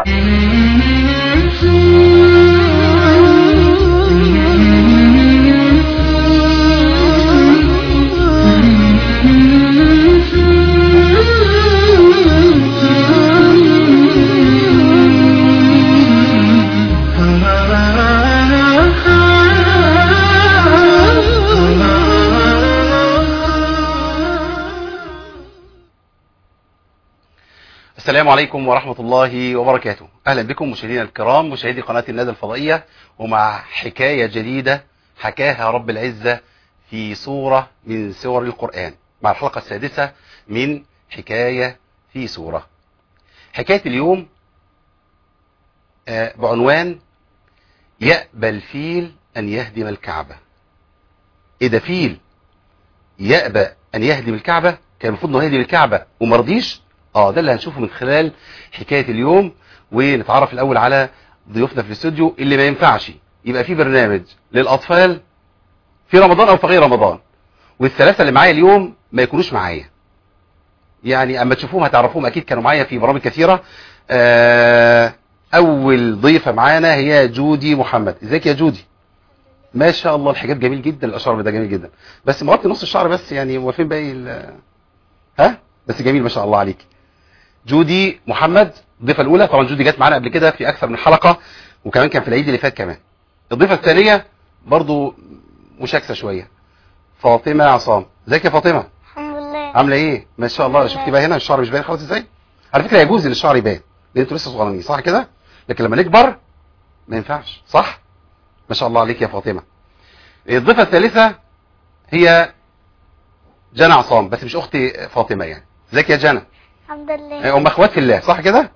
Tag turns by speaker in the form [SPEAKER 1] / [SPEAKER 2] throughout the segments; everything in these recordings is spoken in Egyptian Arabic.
[SPEAKER 1] السلام عليكم ورحمة الله وبركاته أهلا بكم مشاهدينا الكرام مشاهدي قناة الندى الفضائية ومع حكاية جديدة حكاها رب العزة في سورة من سور القرآن مع الحلقة السادسة من حكاية في سورة حكاية اليوم آه، بعنوان يأبى الفيل أن يهدم الكعبة إيه ده فيل يأبى أن يهدم الكعبة كان المفروض انه يهدم الكعبة ومرضيش اه ده اللي هنشوفه من خلال حكاية اليوم ونتعرف الاول على ضيوفنا في الاستوديو اللي ما ينفعش يبقى في برنامج للاطفال في رمضان او في غير رمضان والثلاثة اللي معايا اليوم ما يكونوش معايا يعني اما تشوفوهم هتعرفوهم اكيد كانوا معايا في برامج كثيرة آه اول ضيفة معانا هي جودي محمد ازيك يا جودي ما شاء الله الحجاب جميل جدا الاشعار ده جميل جدا بس مغطي نص الشعر بس يعني هو فين باقي ال- ها بس جميل ما شاء الله عليك جودي محمد الضيفه الاولى طبعا جودي جت معانا قبل كده في اكثر من حلقه وكمان كان في العيد اللي فات كمان الضيفه الثانيه برضو مشاكسه شويه فاطمه عصام ازيك يا فاطمه
[SPEAKER 2] الحمد لله
[SPEAKER 1] عامله ايه ما شاء الله شفتي بقى هنا الشعر مش باين خالص ازاي على فكره يجوز ان الشعر يبان لان انتوا لسه صغيرين صح كده لكن لما نكبر ما ينفعش صح ما شاء الله عليك يا فاطمه الضيفه الثالثه هي جنى عصام بس مش اختي فاطمه يعني ازيك يا جنى
[SPEAKER 2] الحمد لله
[SPEAKER 1] هم اخوات في الله صح كده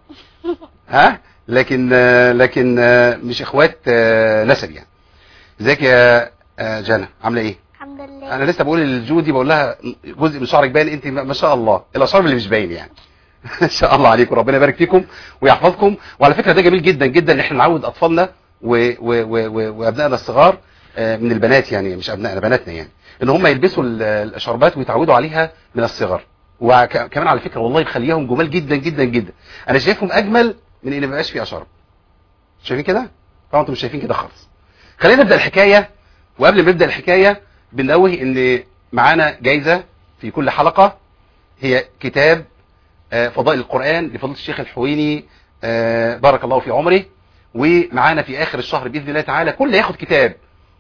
[SPEAKER 1] ها لكن آه، لكن آه، مش اخوات آه، نسب يعني ازيك يا آه، جنى عامله ايه
[SPEAKER 2] الحمد لله
[SPEAKER 1] انا لسه بقول لجودي بقول لها جزء من شعرك باين انت ما ما شاء الله الاشعار اللي مش باين يعني ان شاء الله عليكم ربنا يبارك فيكم ويحفظكم وعلى فكره ده جميل جدا جدا ان احنا نعود اطفالنا و- و- و- و- وابنائنا الصغار آه، من البنات يعني مش ابنائنا بناتنا يعني ان هم يلبسوا ال- الشربات ويتعودوا عليها من الصغر وكمان على فكره والله بخليهم جمال جدا جدا جدا انا شايفهم اجمل من ان ما يبقاش فيها شرب شايفين كده طبعا انتم مش شايفين كده خالص خلينا نبدا الحكايه وقبل ما نبدا الحكايه بنقوه ان معانا جايزه في كل حلقه هي كتاب آه، فضائل القرآن لفضيله الشيخ الحويني آه، بارك الله في عمره ومعانا في آخر الشهر بإذن الله تعالى كل ياخد كتاب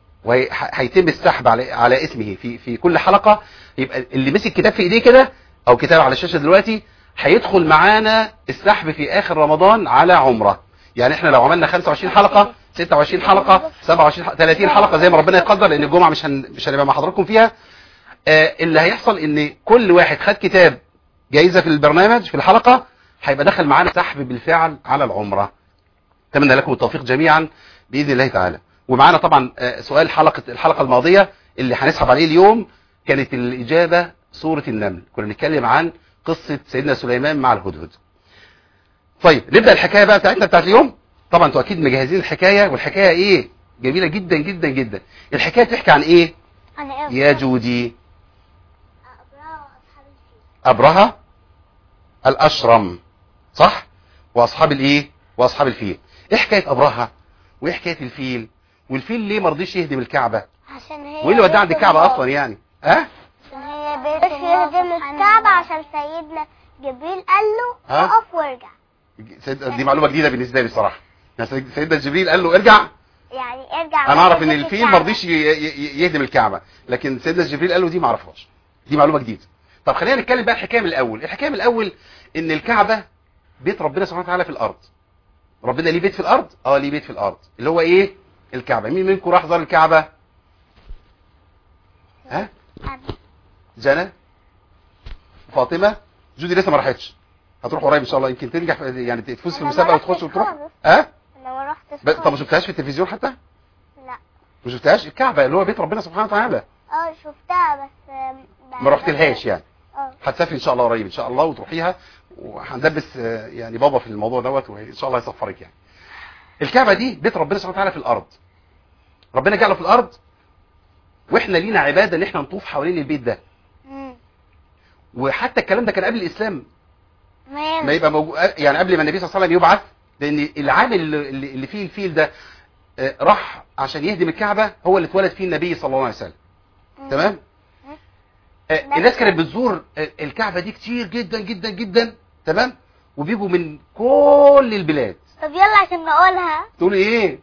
[SPEAKER 1] وهيتم السحب على على اسمه في في كل حلقة يبقى اللي مسك كتاب في ايديه كده او كتاب على الشاشة دلوقتي هيدخل معانا السحب في آخر رمضان على عمرة يعني احنا لو عملنا 25 حلقة 26 حلقة 27 حلقة 30 حلقة زي ما ربنا يقدر لان الجمعة مش هن مش هنبقى مع حضراتكم فيها آه، اللي هيحصل ان كل واحد خد كتاب جايزة في البرنامج في الحلقة هيبقى دخل معانا سحب بالفعل على العمرة اتمنى لكم التوفيق جميعا بإذن الله تعالى ومعانا طبعا آه، سؤال حلقة الحلقة الماضية اللي هنسحب عليه اليوم كانت الإجابة سورة النمل كنا بنتكلم عن قصة سيدنا سليمان مع الهدهد طيب نبدأ الحكاية بقى بتاعتنا بتاعت اليوم طبعا انتوا اكيد مجهزين الحكاية والحكاية ايه جميلة جدا جدا جدا الحكاية بتحكي عن ايه
[SPEAKER 2] انا
[SPEAKER 1] يا جودي
[SPEAKER 2] أبرار وأصحاب الفيل.
[SPEAKER 1] أبرهة الأشرم صح وأصحاب الإيه وأصحاب الفيل إيه حكاية أبرهة وإيه حكاية الفيل والفيل ليه مرضيش يهدم الكعبة
[SPEAKER 2] عشان هي
[SPEAKER 1] وإيه اللي وداه عند
[SPEAKER 2] بيت
[SPEAKER 1] الكعبة
[SPEAKER 2] الله.
[SPEAKER 1] أصلا يعني ها
[SPEAKER 2] عشان هي بيت يهدم الكعبة عشان سيدنا جبريل قال له
[SPEAKER 1] ها؟
[SPEAKER 2] اقف وارجع
[SPEAKER 1] سيد- دي معلومة جديدة بالنسبة لي صراحة يعني سيد- سيدنا جبريل قال له ارجع
[SPEAKER 2] يعني ارجع
[SPEAKER 1] أنا أعرف إن
[SPEAKER 2] بيت
[SPEAKER 1] الفيل
[SPEAKER 2] الكعبة.
[SPEAKER 1] مرضيش ي- ي- يهدم الكعبة لكن سيدنا جبريل قال له دي ما أعرفهاش دي معلومة جديدة طب خلينا نتكلم بقى الحكاية من الأول الحكاية من الأول إن الكعبة بيت ربنا سبحانه وتعالى في الأرض ربنا ليه بيت في الأرض اه ليه بيت في الأرض اللي هو إيه الكعبة مين منكم راح زار الكعبة ها جنى فاطمة جودي لسه ما راحتش هتروح قريب ان شاء الله يمكن تنجح في- يعني تفوز في
[SPEAKER 2] أنا ما
[SPEAKER 1] المسابقه
[SPEAKER 2] رحتش
[SPEAKER 1] وتخش وتروح
[SPEAKER 2] خالص.
[SPEAKER 1] ها
[SPEAKER 2] انا ما رحتش
[SPEAKER 1] ب- طب ما
[SPEAKER 2] خالص.
[SPEAKER 1] شفتهاش في التلفزيون حتى
[SPEAKER 2] لا
[SPEAKER 1] ما شفتهاش الكعبه اللي هو بيت ربنا سبحانه وتعالى
[SPEAKER 2] اه شفتها بس آم،
[SPEAKER 1] ما رحتلهاش يعني
[SPEAKER 2] اه
[SPEAKER 1] هتسافري ان شاء الله قريب ان شاء الله وتروحيها وهندبس آه، يعني بابا في الموضوع دوت وان شاء الله يسفرك يعني الكعبه دي بيت ربنا سبحانه وتعالى في الارض ربنا جعله في الارض واحنا لينا عباده ان احنا نطوف حوالين البيت ده
[SPEAKER 2] مم.
[SPEAKER 1] وحتى الكلام ده كان قبل الاسلام ما
[SPEAKER 2] ماشي
[SPEAKER 1] يبقى موجود يعني قبل ما النبي صلى الله عليه وسلم يبعث لان العامل اللي, اللي فيه الفيل ده آه، راح عشان يهدم الكعبة هو اللي اتولد فيه النبي صلى الله عليه وسلم تمام آه، الناس كانت بتزور آه، الكعبة دي كتير جدا جدا جدا تمام وبيجوا من كل البلاد
[SPEAKER 2] طب يلا عشان نقولها
[SPEAKER 1] تقول ايه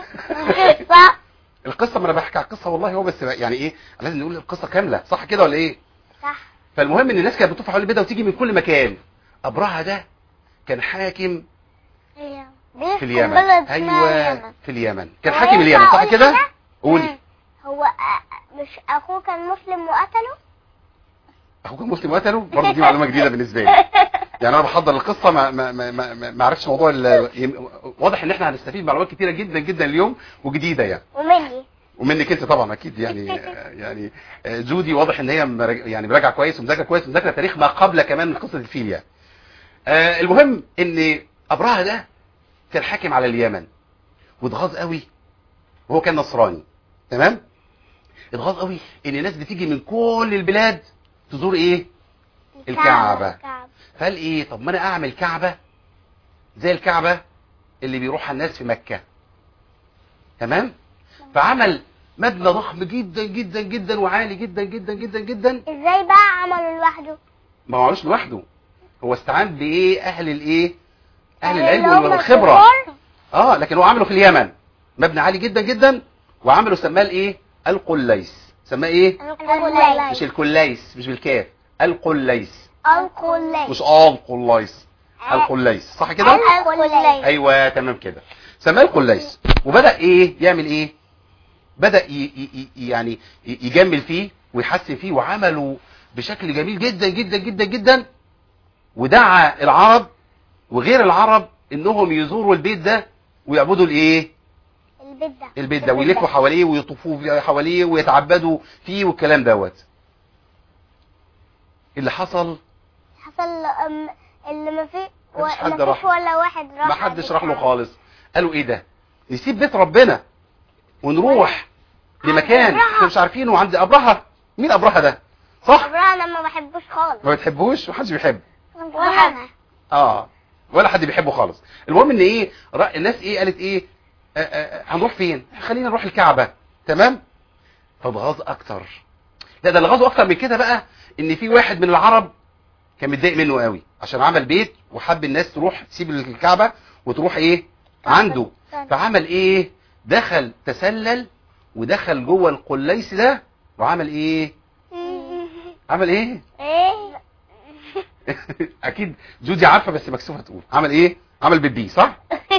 [SPEAKER 2] صح
[SPEAKER 1] القصة ما انا بحكي على القصة والله هو بس يعني ايه لازم نقول القصة كاملة صح كده ولا ايه
[SPEAKER 2] صح
[SPEAKER 1] فالمهم ان الناس كانت بتطوف حوالين البيضة وتيجي من كل مكان ابرهة ده كان حاكم
[SPEAKER 2] دي
[SPEAKER 1] في اليمن
[SPEAKER 2] بلد اسمها
[SPEAKER 1] ايوه
[SPEAKER 2] اليمن.
[SPEAKER 1] في اليمن كان
[SPEAKER 2] هو
[SPEAKER 1] حاكم
[SPEAKER 2] ينفع
[SPEAKER 1] اليمن صح
[SPEAKER 2] أقول
[SPEAKER 1] كده
[SPEAKER 2] حاجة؟
[SPEAKER 1] قولي
[SPEAKER 2] هو أ- مش اخوه كان مسلم وقتله
[SPEAKER 1] اخوك مسلم وقتله برضه دي معلومه جديده بالنسبه لي يعني انا بحضر القصه ما ما ما ما, ما ما عرفتش موضوع ال- يم- واضح ان احنا هنستفيد معلومات كتيره جدا جدا اليوم وجديده يعني
[SPEAKER 2] ومني
[SPEAKER 1] ومنك انت طبعا اكيد يعني يعني جودي واضح ان هي مرج- يعني مراجعه كويس ومذاكره كويس ومذاكره تاريخ ما قبل كمان من قصه الفيل يعني آه، المهم ان ابرهه ده كان حاكم على اليمن واتغاظ قوي وهو كان نصراني تمام اتغاظ قوي ان الناس بتيجي من كل البلاد تزور ايه الكعبة.
[SPEAKER 2] الكعبة.
[SPEAKER 1] فقال ايه طب ما انا اعمل كعبة زي الكعبة اللي بيروحها الناس في مكة تمام فعمل مبنى ضخم جدا جدا جدا وعالي جدا جدا جدا جدا
[SPEAKER 2] ازاي بقى عمله لوحده
[SPEAKER 1] ما عملوش لوحده هو استعان بايه اهل الايه اهل
[SPEAKER 2] اللي
[SPEAKER 1] العلم
[SPEAKER 2] هم
[SPEAKER 1] والخبرة
[SPEAKER 2] الكبار؟
[SPEAKER 1] اه لكن هو عمله في اليمن مبنى عالي جدا جدا وعمله سماه الايه القليس سماه ايه
[SPEAKER 2] القليس
[SPEAKER 1] مش الكليس مش بالكاف القليس
[SPEAKER 2] القليس
[SPEAKER 1] مش القليس القليس صح كده
[SPEAKER 2] القليس
[SPEAKER 1] ايوه تمام كده سماه القليس وبدا ايه يعمل ايه بدا ي ي ي يعني ي- يجمل فيه ويحسن فيه وعمله بشكل جميل جدا جدا جدا جدا ودعا العرب وغير العرب انهم يزوروا البيت ده ويعبدوا الايه
[SPEAKER 2] البيت ده
[SPEAKER 1] البيت ده ويلفوا حواليه ويطوفوا حواليه ويتعبدوا فيه والكلام دوت اللي حصل
[SPEAKER 2] حصل أم، اللي ما في
[SPEAKER 1] مفيش حد
[SPEAKER 2] ما
[SPEAKER 1] راح.
[SPEAKER 2] فيش ولا واحد راح
[SPEAKER 1] ما حدش راح له
[SPEAKER 2] الكعبة.
[SPEAKER 1] خالص قالوا ايه ده نسيب بيت ربنا ونروح لمكان
[SPEAKER 2] أبرهة.
[SPEAKER 1] احنا مش عارفينه عند ابرهه مين ابرهه ده صح
[SPEAKER 2] ابراهيم انا ما بحبوش خالص
[SPEAKER 1] ما بتحبوش محدش بيحب
[SPEAKER 2] وانا
[SPEAKER 1] اه ولا حد بيحبه خالص المهم ان ايه رأ... الناس ايه قالت ايه آه آه آه، هنروح فين خلينا نروح الكعبة تمام فاتغاظ اكتر لا ده اللي غاظه اكتر من كده بقى ان في واحد من العرب كان متضايق منه قوي عشان عمل بيت وحب الناس تروح تسيب الكعبة وتروح ايه عنده فعمل ايه دخل تسلل ودخل جوه القليس ده وعمل ايه عمل ايه
[SPEAKER 2] ايه
[SPEAKER 1] اكيد جودي عارفه بس مكسوفه تقول عمل ايه عمل بيبي صح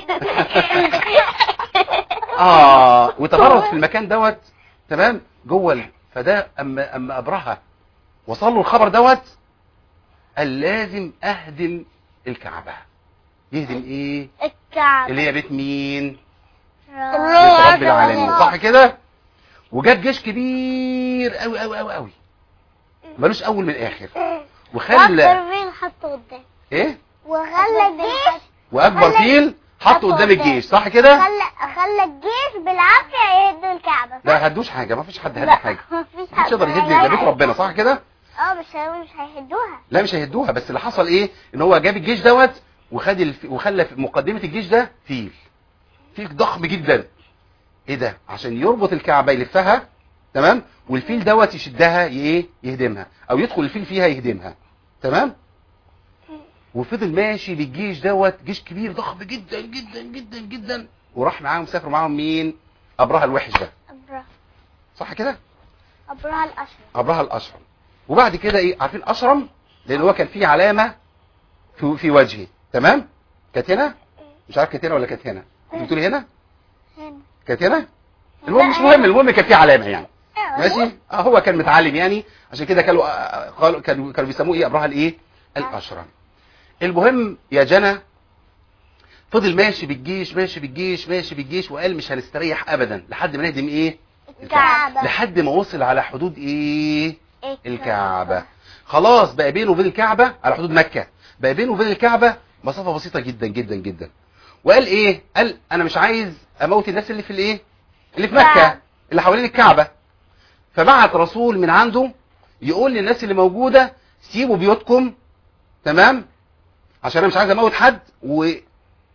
[SPEAKER 1] اه وتغرس في المكان دوت تمام جوه ال- فده اما اما ابرهه وصل له الخبر دوت قال لازم اهدم الكعبه يهدم ايه
[SPEAKER 2] الكعبة
[SPEAKER 1] اللي هي بيت مين بيت
[SPEAKER 2] الرب
[SPEAKER 1] رب العالمين صح كده وجاب جيش كبير قوي قوي قوي قوي ملوش اول من اخر وخلى
[SPEAKER 2] واكبر فيل حطه قدام
[SPEAKER 1] ايه
[SPEAKER 2] وخلى الجيش
[SPEAKER 1] واكبر
[SPEAKER 2] خلى-
[SPEAKER 1] فيل حطه
[SPEAKER 2] حطه
[SPEAKER 1] قدام
[SPEAKER 2] قدام.
[SPEAKER 1] الجيش صح كده
[SPEAKER 2] خلى خلى الجيش بالعافية يهدوا الكعبة صح؟
[SPEAKER 1] لا هدوش حاجه ما فيش حد هد
[SPEAKER 2] لا،
[SPEAKER 1] حاجه
[SPEAKER 2] مفيش
[SPEAKER 1] محدش يقدر يهد ده بيت ربنا صح كده
[SPEAKER 2] اه مش هي- مش هيهدوها
[SPEAKER 1] لا مش هيهدوها بس اللي حصل ايه ان هو جاب الجيش دوت وخد الف... وخلى في مقدمه الجيش ده فيل فيل ضخم جدا ايه ده عشان يربط الكعبه يلفها تمام والفيل دوت يشدها ي- ايه يهدمها او يدخل الفيل فيها يهدمها تمام وفضل ماشي بالجيش دوت جيش كبير ضخم جدا جدا جدا جدا وراح معاهم سافر معاهم مين ابرهه الوحش ده
[SPEAKER 2] أبرهة
[SPEAKER 1] صح كده
[SPEAKER 2] أبرهة الأشرف
[SPEAKER 1] ابرهه الاشرم وبعد كده ايه عارفين اشرم لان هو كان فيه علامه في في وجهه تمام كانت هنا مش عارف كانت هنا ولا كانت هنا انت بتقولي هنا
[SPEAKER 2] هنا
[SPEAKER 1] كانت هنا المهم مش مهم المهم كان فيه علامه يعني ماشي اه هو كان متعلم يعني عشان كده كانوا آه، قالوا كانوا كانوا بيسموه ايه ابرهه الايه الاشرم المهم يا جنى فضل ماشي بالجيش ماشي بالجيش ماشي بالجيش وقال مش هنستريح ابدا لحد ما نهدم ايه
[SPEAKER 2] الكعبة
[SPEAKER 1] لحد ما وصل على حدود ايه الكعبة خلاص بقى بينه وبين الكعبة على حدود مكة بقى بينه وبين الكعبة مسافة بسيطة جدا جدا جدا وقال ايه قال انا مش عايز اموت الناس اللي في الايه اللي في مكة
[SPEAKER 2] الكعبة.
[SPEAKER 1] اللي حوالين الكعبة فبعت رسول من عنده يقول للناس اللي موجودة سيبوا بيوتكم تمام عشان انا مش عايز اموت حد و...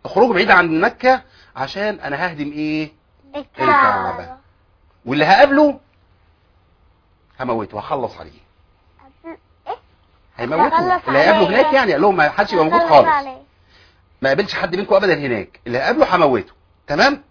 [SPEAKER 1] اخرجوا بعيد عن مكة عشان انا ههدم ايه الكعبة واللي هقابله هموته وهخلص عليه
[SPEAKER 2] إيه؟
[SPEAKER 1] هيموته
[SPEAKER 2] هخلص
[SPEAKER 1] اللي هيقابله
[SPEAKER 2] عليه.
[SPEAKER 1] هناك يعني قال لهم ما حدش يبقى موجود
[SPEAKER 2] خلص
[SPEAKER 1] خالص
[SPEAKER 2] عليه.
[SPEAKER 1] ما قابلش حد منكم ابدا هناك اللي هقابله هموته تمام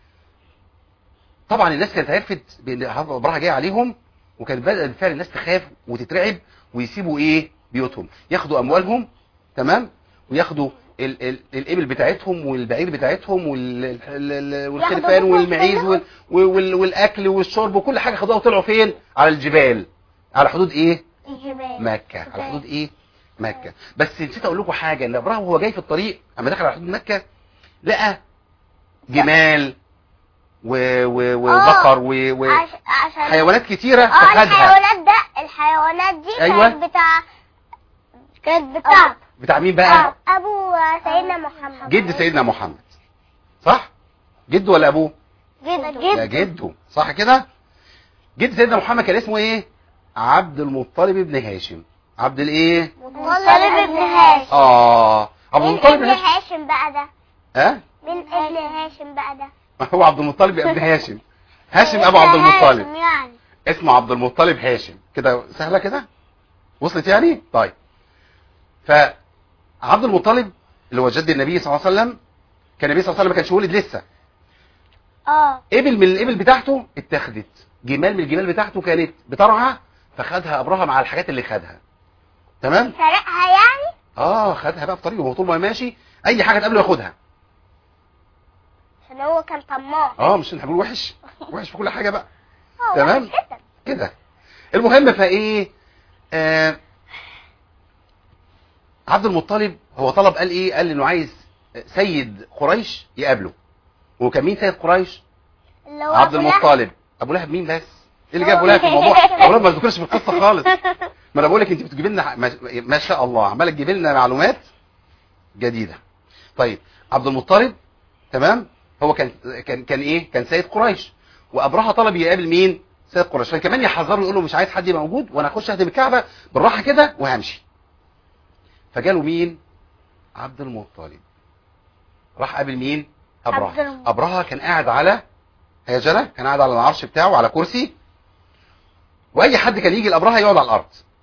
[SPEAKER 1] طبعا الناس كانت عرفت بان هذا ابراهيم جاي عليهم وكانت بدأ بالفعل الناس تخاف وتترعب ويسيبوا ايه بيوتهم ياخدوا اموالهم تمام وياخدوا ال ال الابل بتاعتهم والبعير بتاعتهم وال- ال- ال- والخرفان
[SPEAKER 2] ياخدوا
[SPEAKER 1] والمعيز
[SPEAKER 2] كلهم.
[SPEAKER 1] وال وال والاكل والشرب وكل حاجه خدوها وطلعوا فين على الجبال على حدود ايه
[SPEAKER 2] الجبال
[SPEAKER 1] مكة على حدود ايه مكة بس نسيت اقول لكم حاجة ان ابراهيم وهو جاي في الطريق اما دخل على حدود مكة لقى جمال و و وبقر و و
[SPEAKER 2] عش... عشان
[SPEAKER 1] حيوانات كتيرة
[SPEAKER 2] اه
[SPEAKER 1] فخدها
[SPEAKER 2] الحيوانات ده الحيوانات دي
[SPEAKER 1] أيوة.
[SPEAKER 2] كانت بتاع كانت بتاع
[SPEAKER 1] بتاع مين بقى
[SPEAKER 2] ابو سيدنا محمد
[SPEAKER 1] جد سيدنا محمد صح جده ولا ابوه
[SPEAKER 2] جد
[SPEAKER 1] لا جده صح كده جد سيدنا محمد كان اسمه ايه عبد المطلب ابن هاشم عبد الايه
[SPEAKER 2] مطلب ابن هاشم
[SPEAKER 1] اه عبد
[SPEAKER 2] مين
[SPEAKER 1] المطلب
[SPEAKER 2] ابن
[SPEAKER 1] ابن هاشم
[SPEAKER 2] هاشم بقى ده
[SPEAKER 1] ها
[SPEAKER 2] مين ابن هاشم بقى ده
[SPEAKER 1] هو عبد المطلب ابن هاشم هاشم ابو عبد المطلب
[SPEAKER 2] هاشم يعني
[SPEAKER 1] اسمه عبد المطلب هاشم كده سهلة كده وصلت يعني طيب فعبد المطلب اللي هو جد النبي صلى الله عليه وسلم كان النبي صلى الله عليه وسلم ما كانش ولد لسه
[SPEAKER 2] اه
[SPEAKER 1] ابل من الابل بتاعته اتخذت جمال من الجمال بتاعته كانت بترعى فخدها ابرهة مع الحاجات اللي خدها تمام
[SPEAKER 2] سرقها يعني
[SPEAKER 1] اه خدها بقى في طريقه وهو طول ما ماشي اي حاجه تقابله ياخدها
[SPEAKER 2] عشان هو كان طماع
[SPEAKER 1] اه مش احنا بنقول وحش وحش في كل حاجه بقى
[SPEAKER 2] اه
[SPEAKER 1] تمام.
[SPEAKER 2] وحش جدا.
[SPEAKER 1] كده المهم فايه آه عبد المطلب هو طلب قال ايه قال انه عايز سيد قريش يقابله وكان مين سيد قريش
[SPEAKER 2] اللي هو
[SPEAKER 1] عبد
[SPEAKER 2] أبو لهب.
[SPEAKER 1] المطلب ابو لهب مين بس ايه اللي جاب ابو لهب في الموضوع ابو لهب ما ذكرش في القصه خالص ما انا بقول لك انت بتجيب لنا ما, ما شاء الله عماله تجيب لنا معلومات جديده طيب عبد المطلب تمام هو كان كان كان ايه كان سيد قريش وابرهه طلب يقابل مين سيد قريش فكمان يحذره يقول له مش عايز حد يبقى موجود وانا اخش اهدم الكعبه بالراحه كده وهمشي فجاله مين عبد المطلب راح قابل مين
[SPEAKER 2] عبد
[SPEAKER 1] ابرهه
[SPEAKER 2] المطلب.
[SPEAKER 1] ابرهه كان قاعد على هيجله كان قاعد على العرش بتاعه على كرسي واي حد كان يجي الابرهه يقعد على الارض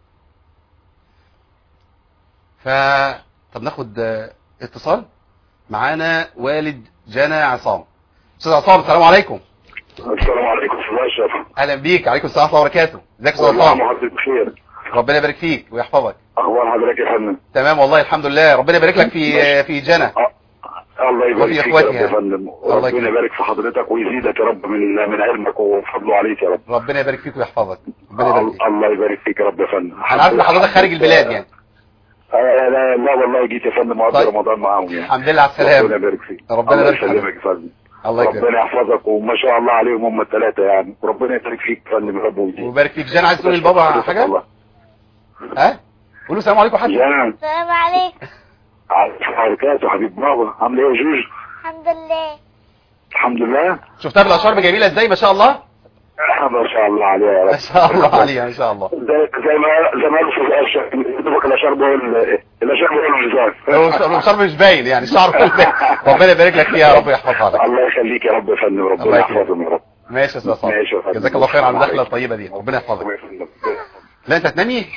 [SPEAKER 1] ف طب ناخد آه، اتصال معانا والد جنى عصام استاذ عصام السلام عليكم
[SPEAKER 3] السلام عليكم استاذ اشرف
[SPEAKER 1] اهلا بيك عليكم السلام ورحمه الله وبركاته ازيك يا استاذ
[SPEAKER 3] والله
[SPEAKER 1] عصام
[SPEAKER 3] حضرتك بخير
[SPEAKER 1] ربنا يبارك فيك ويحفظك
[SPEAKER 3] اخبار حضرتك يا فندم
[SPEAKER 1] تمام والله الحمد لله ربنا يبارك لك في آه، في جنى
[SPEAKER 3] آه، الله يبارك
[SPEAKER 1] وفي
[SPEAKER 3] فيك يا رب
[SPEAKER 1] إخواتها.
[SPEAKER 3] يا فندم
[SPEAKER 1] الله
[SPEAKER 3] ربنا
[SPEAKER 1] يكرمك.
[SPEAKER 3] يبارك في حضرتك ويزيدك يا رب من من علمك وفضله عليك يا رب
[SPEAKER 1] ربنا يبارك فيك ويحفظك ربنا يبارك فيك
[SPEAKER 3] الله يبارك فيك يا رب يا فندم
[SPEAKER 1] انا عارف ان حضرتك خارج البلاد يعني
[SPEAKER 3] آه، لا لا والله جيت يا فندم وقضي
[SPEAKER 1] طيب.
[SPEAKER 3] رمضان معاهم يعني
[SPEAKER 1] الحمد لله على
[SPEAKER 3] ربنا
[SPEAKER 1] السلامه
[SPEAKER 3] يبارك فيك
[SPEAKER 1] ربنا
[SPEAKER 3] الله
[SPEAKER 1] يبارك فيك.
[SPEAKER 3] يسلمك يا فندم
[SPEAKER 1] الله يكرمك
[SPEAKER 3] ربنا يحفظك وما شاء الله عليهم هم الثلاثه يعني وربنا يبارك فيك يا فندم يا رب ويزيدك
[SPEAKER 1] ويبارك فيك جنى عايز تقول للبابا حاجه
[SPEAKER 3] الله.
[SPEAKER 1] ها قولوا السلام عليكم حاجه
[SPEAKER 3] جنى
[SPEAKER 2] السلام عليكم
[SPEAKER 3] على حركاته حبيب بابا عامل ايه يا جوج
[SPEAKER 2] الحمد لله
[SPEAKER 3] الحمد لله
[SPEAKER 1] شفتها بالاشارب جميله ازاي ما شاء الله
[SPEAKER 3] ما شاء الله عليها يا رب
[SPEAKER 1] ما شاء الله عليها ما شاء الله
[SPEAKER 3] زي زي ما زي ما قالوا في الاشهر دوبك الاشهر هو ال- الاشهر هو الميزان
[SPEAKER 1] هو الشرب مش باين يعني الشعر مش باين ربنا يبارك لك فيها يا رب ويحفظها لك
[SPEAKER 3] الله يخليك يا رب يا فندم
[SPEAKER 1] الله
[SPEAKER 3] ربنا
[SPEAKER 1] يكرمك.
[SPEAKER 3] يحفظهم يا رب
[SPEAKER 1] ماشي يا استاذ عصام
[SPEAKER 3] ماشي يا فندم.
[SPEAKER 1] جزاك الله خير على
[SPEAKER 3] السلام
[SPEAKER 1] المداخله
[SPEAKER 3] عليكم.
[SPEAKER 1] الطيبه دي ربنا يحفظك
[SPEAKER 3] الله يخليك.
[SPEAKER 1] لا انت هتنامي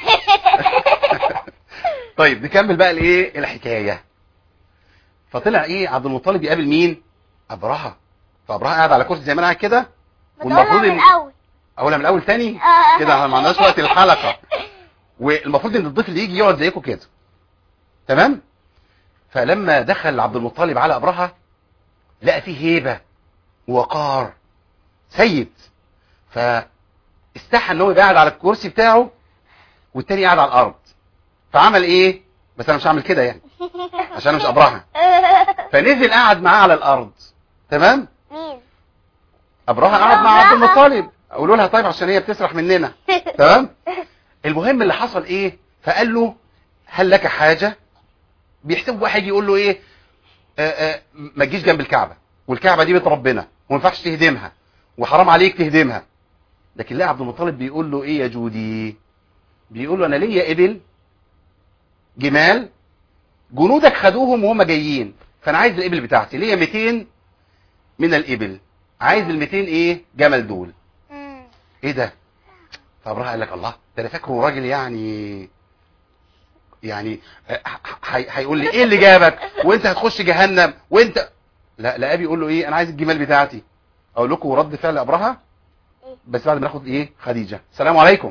[SPEAKER 1] طيب نكمل بقى الايه الحكايه فطلع ايه عبد المطلب يقابل مين ابرهه فابرهه قاعد على كرسي زي ما انا قاعد كده والمفروض
[SPEAKER 2] بتقولها
[SPEAKER 1] ان
[SPEAKER 2] من الاول
[SPEAKER 1] اولها من الاول تاني
[SPEAKER 2] آه.
[SPEAKER 1] كده احنا ما عندناش وقت الحلقه والمفروض ان الضيف اللي يجي يقعد زيكم كده تمام فلما دخل عبد المطلب على ابرهه لقى فيه هيبه ووقار سيد فاستحى ان هو يبقى قاعد على الكرسي بتاعه والتاني قاعد على الارض فعمل ايه بس انا مش هعمل كده يعني عشان انا مش ابرهه فنزل قعد معاه على الارض تمام
[SPEAKER 2] مين
[SPEAKER 1] ابرهه قعد مع عبد المطلب قولوا لها طيب عشان هي بتسرح مننا تمام المهم اللي حصل ايه فقال له هل لك حاجة بيحسب واحد يقول له ايه آه آه ما تجيش جنب الكعبة والكعبة دي بيت ربنا وما ينفعش تهدمها وحرام عليك تهدمها لكن لا عبد المطلب بيقول له ايه يا جودي بيقول له انا ليا ابل جمال جنودك خدوهم وهم جايين فانا عايز الابل بتاعتي ليا 200 من الابل عايز ال 200 ايه جمل دول
[SPEAKER 2] مم.
[SPEAKER 1] ايه ده فابراهيم قال لك الله ده انا فاكره راجل يعني يعني ه- ه- هيقول لي ايه اللي جابك وانت هتخش جهنم وانت لا لا ابي يقول له ايه انا عايز الجمال بتاعتي اقول لكم رد فعل ابرهه
[SPEAKER 2] إيه؟
[SPEAKER 1] بس بعد ما ناخد ايه خديجه السلام عليكم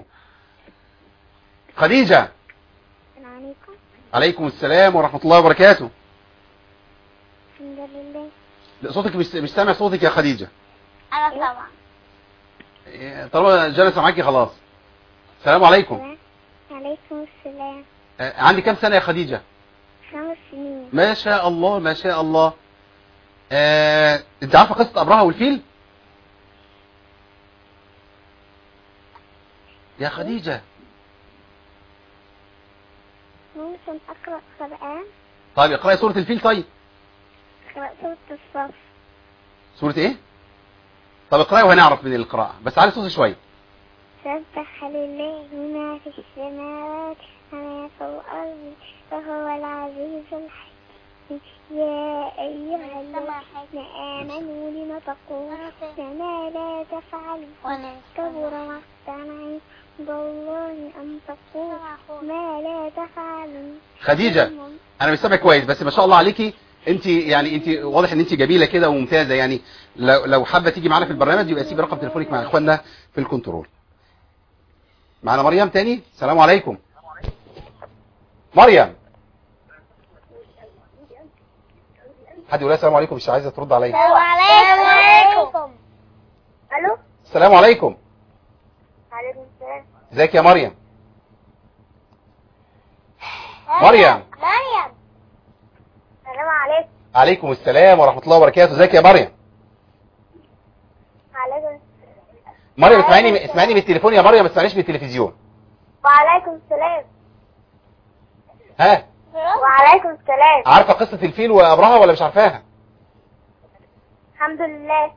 [SPEAKER 1] خديجه
[SPEAKER 2] السلام عليكم
[SPEAKER 1] عليكم السلام ورحمه الله وبركاته
[SPEAKER 2] الحمد لله
[SPEAKER 1] لا، صوتك مش مش سامع صوتك يا خديجه
[SPEAKER 2] انا طبعا
[SPEAKER 1] إيه، طالما جالسه معاكي خلاص السلام عليكم
[SPEAKER 2] عليكم السلام
[SPEAKER 1] آه، عندي كام سنه يا خديجه
[SPEAKER 2] خمس سنين
[SPEAKER 1] ما شاء الله ما شاء الله آه، انت عارفه قصه ابرهه والفيل يا خديجه
[SPEAKER 2] ممكن اقرا قران
[SPEAKER 1] طيب اقراي سوره الفيل طيب
[SPEAKER 2] اقرا سوره الصف
[SPEAKER 1] سوره ايه طب اقراي وهنعرف من القراءه بس علي صوتي شويه
[SPEAKER 2] سبح لله ما في السماوات وما في الأرض وهو العزيز الحكيم يا أيها الذين آمنوا لم تقولون ما لا تفعلون كبر مقتا عند الله أن تقولوا ما لا تفعلون
[SPEAKER 1] خديجه انا مش سامع كويس بس ما شاء الله عليكي انت يعني انت واضح ان انت جميله كده وممتازه يعني لو لو حابه تيجي معانا في البرنامج يبقى سيبي رقم تليفونك مع اخواننا في الكنترول معانا مريم تاني السلام عليكم مريم حد يقول لها السلام عليكم مش عايزه ترد عليا
[SPEAKER 2] السلام عليكم ألو
[SPEAKER 1] السلام عليكم
[SPEAKER 2] عليكم السلام
[SPEAKER 1] ازيك يا مريم مريم
[SPEAKER 2] مريم السلام عليكم
[SPEAKER 1] عليكم السلام ورحمه الله وبركاته ازيك يا مريم
[SPEAKER 2] عليكم
[SPEAKER 1] مريم اسمعيني اسمعيني من التليفون يا مريم ما تسمعنيش من التلفزيون
[SPEAKER 2] وعليكم السلام
[SPEAKER 1] ها
[SPEAKER 2] وعليكم السلام
[SPEAKER 1] عارفه قصه الفيل وابرهه ولا مش عارفاها
[SPEAKER 2] الحمد لله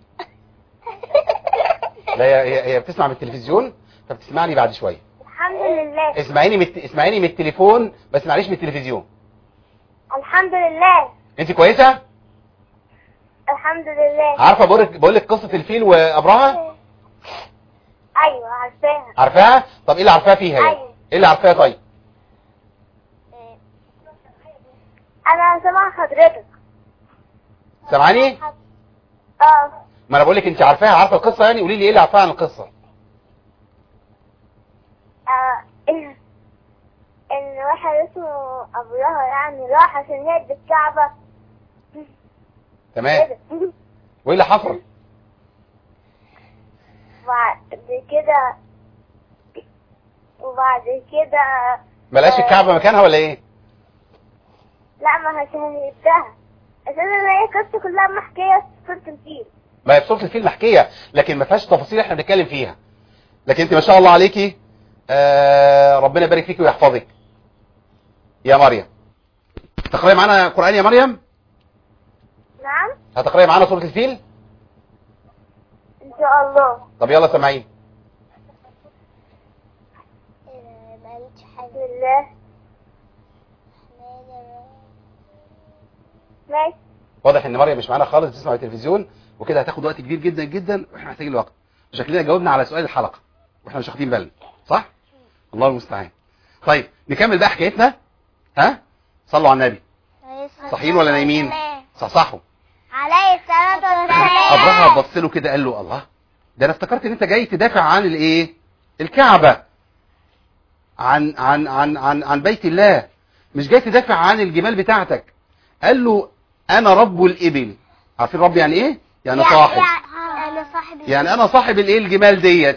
[SPEAKER 1] لا هي هي- هي بتسمع من التلفزيون فبتسمعني بعد شويه
[SPEAKER 2] الحمد لله
[SPEAKER 1] اسمعيني من الت- اسمعيني من التليفون ما تسمعنيش من التلفزيون
[SPEAKER 2] الحمد لله
[SPEAKER 1] انت كويسه
[SPEAKER 2] الحمد لله
[SPEAKER 1] عارفه بقول لك بقول لك قصه الفيل وابرهه
[SPEAKER 2] ايوه عارفاها
[SPEAKER 1] عارفاها طب ايه اللي عارفاها فيها يعني
[SPEAKER 2] أيوة.
[SPEAKER 1] ايه اللي عارفاها طيب
[SPEAKER 2] انا سامع حضرتك
[SPEAKER 1] سامعاني
[SPEAKER 2] اه
[SPEAKER 1] ما انا بقول لك انت عارفاها عارفه القصه يعني قولي لي ايه اللي عارفاها عن القصه
[SPEAKER 2] آه، ان ان واحد اسمه ابوها يعني راح عشان يهد الكعبة
[SPEAKER 1] تمام
[SPEAKER 2] كده
[SPEAKER 1] وايه اللي حصل
[SPEAKER 2] وبعد كده وبعد كده
[SPEAKER 1] ملاش الكعبه مكانها ولا ايه
[SPEAKER 2] لا ما عشان يهدها عشان انا هي قصة كلها محكية في سورة الفيل
[SPEAKER 1] ما هي في صوره الفيل محكيه لكن ما فيهاش تفاصيل احنا بنتكلم فيها لكن انت ما شاء الله عليكي آه ربنا يبارك فيك ويحفظك يا مريم تقرأي معانا قرآن يا مريم
[SPEAKER 2] نعم
[SPEAKER 1] هتقرأي معانا سورة الفيل
[SPEAKER 2] ان شاء الله
[SPEAKER 1] طب يلا سامعين
[SPEAKER 2] بسم الله ماشي
[SPEAKER 1] واضح ان مريم مش معانا خالص بتسمع التلفزيون وكده هتاخد وقت كبير جدا جدا واحنا محتاجين الوقت شكلنا جاوبنا على سؤال الحلقه واحنا مش واخدين بالنا صح الله المستعان طيب نكمل بقى حكايتنا ها صلوا على النبي صاحيين ولا نايمين صحصحوا
[SPEAKER 2] عليه الصلاة والسلام
[SPEAKER 1] ابرهة بص له كده قال له الله ده انا افتكرت ان انت جاي تدافع عن الايه الكعبة عن عن عن عن عن بيت الله مش جاي تدافع عن الجمال بتاعتك قال له انا رب الابل عارفين رب يعني ايه يعني صاحب
[SPEAKER 2] انا صاحب
[SPEAKER 1] يعني انا صاحب الايه الجمال ديت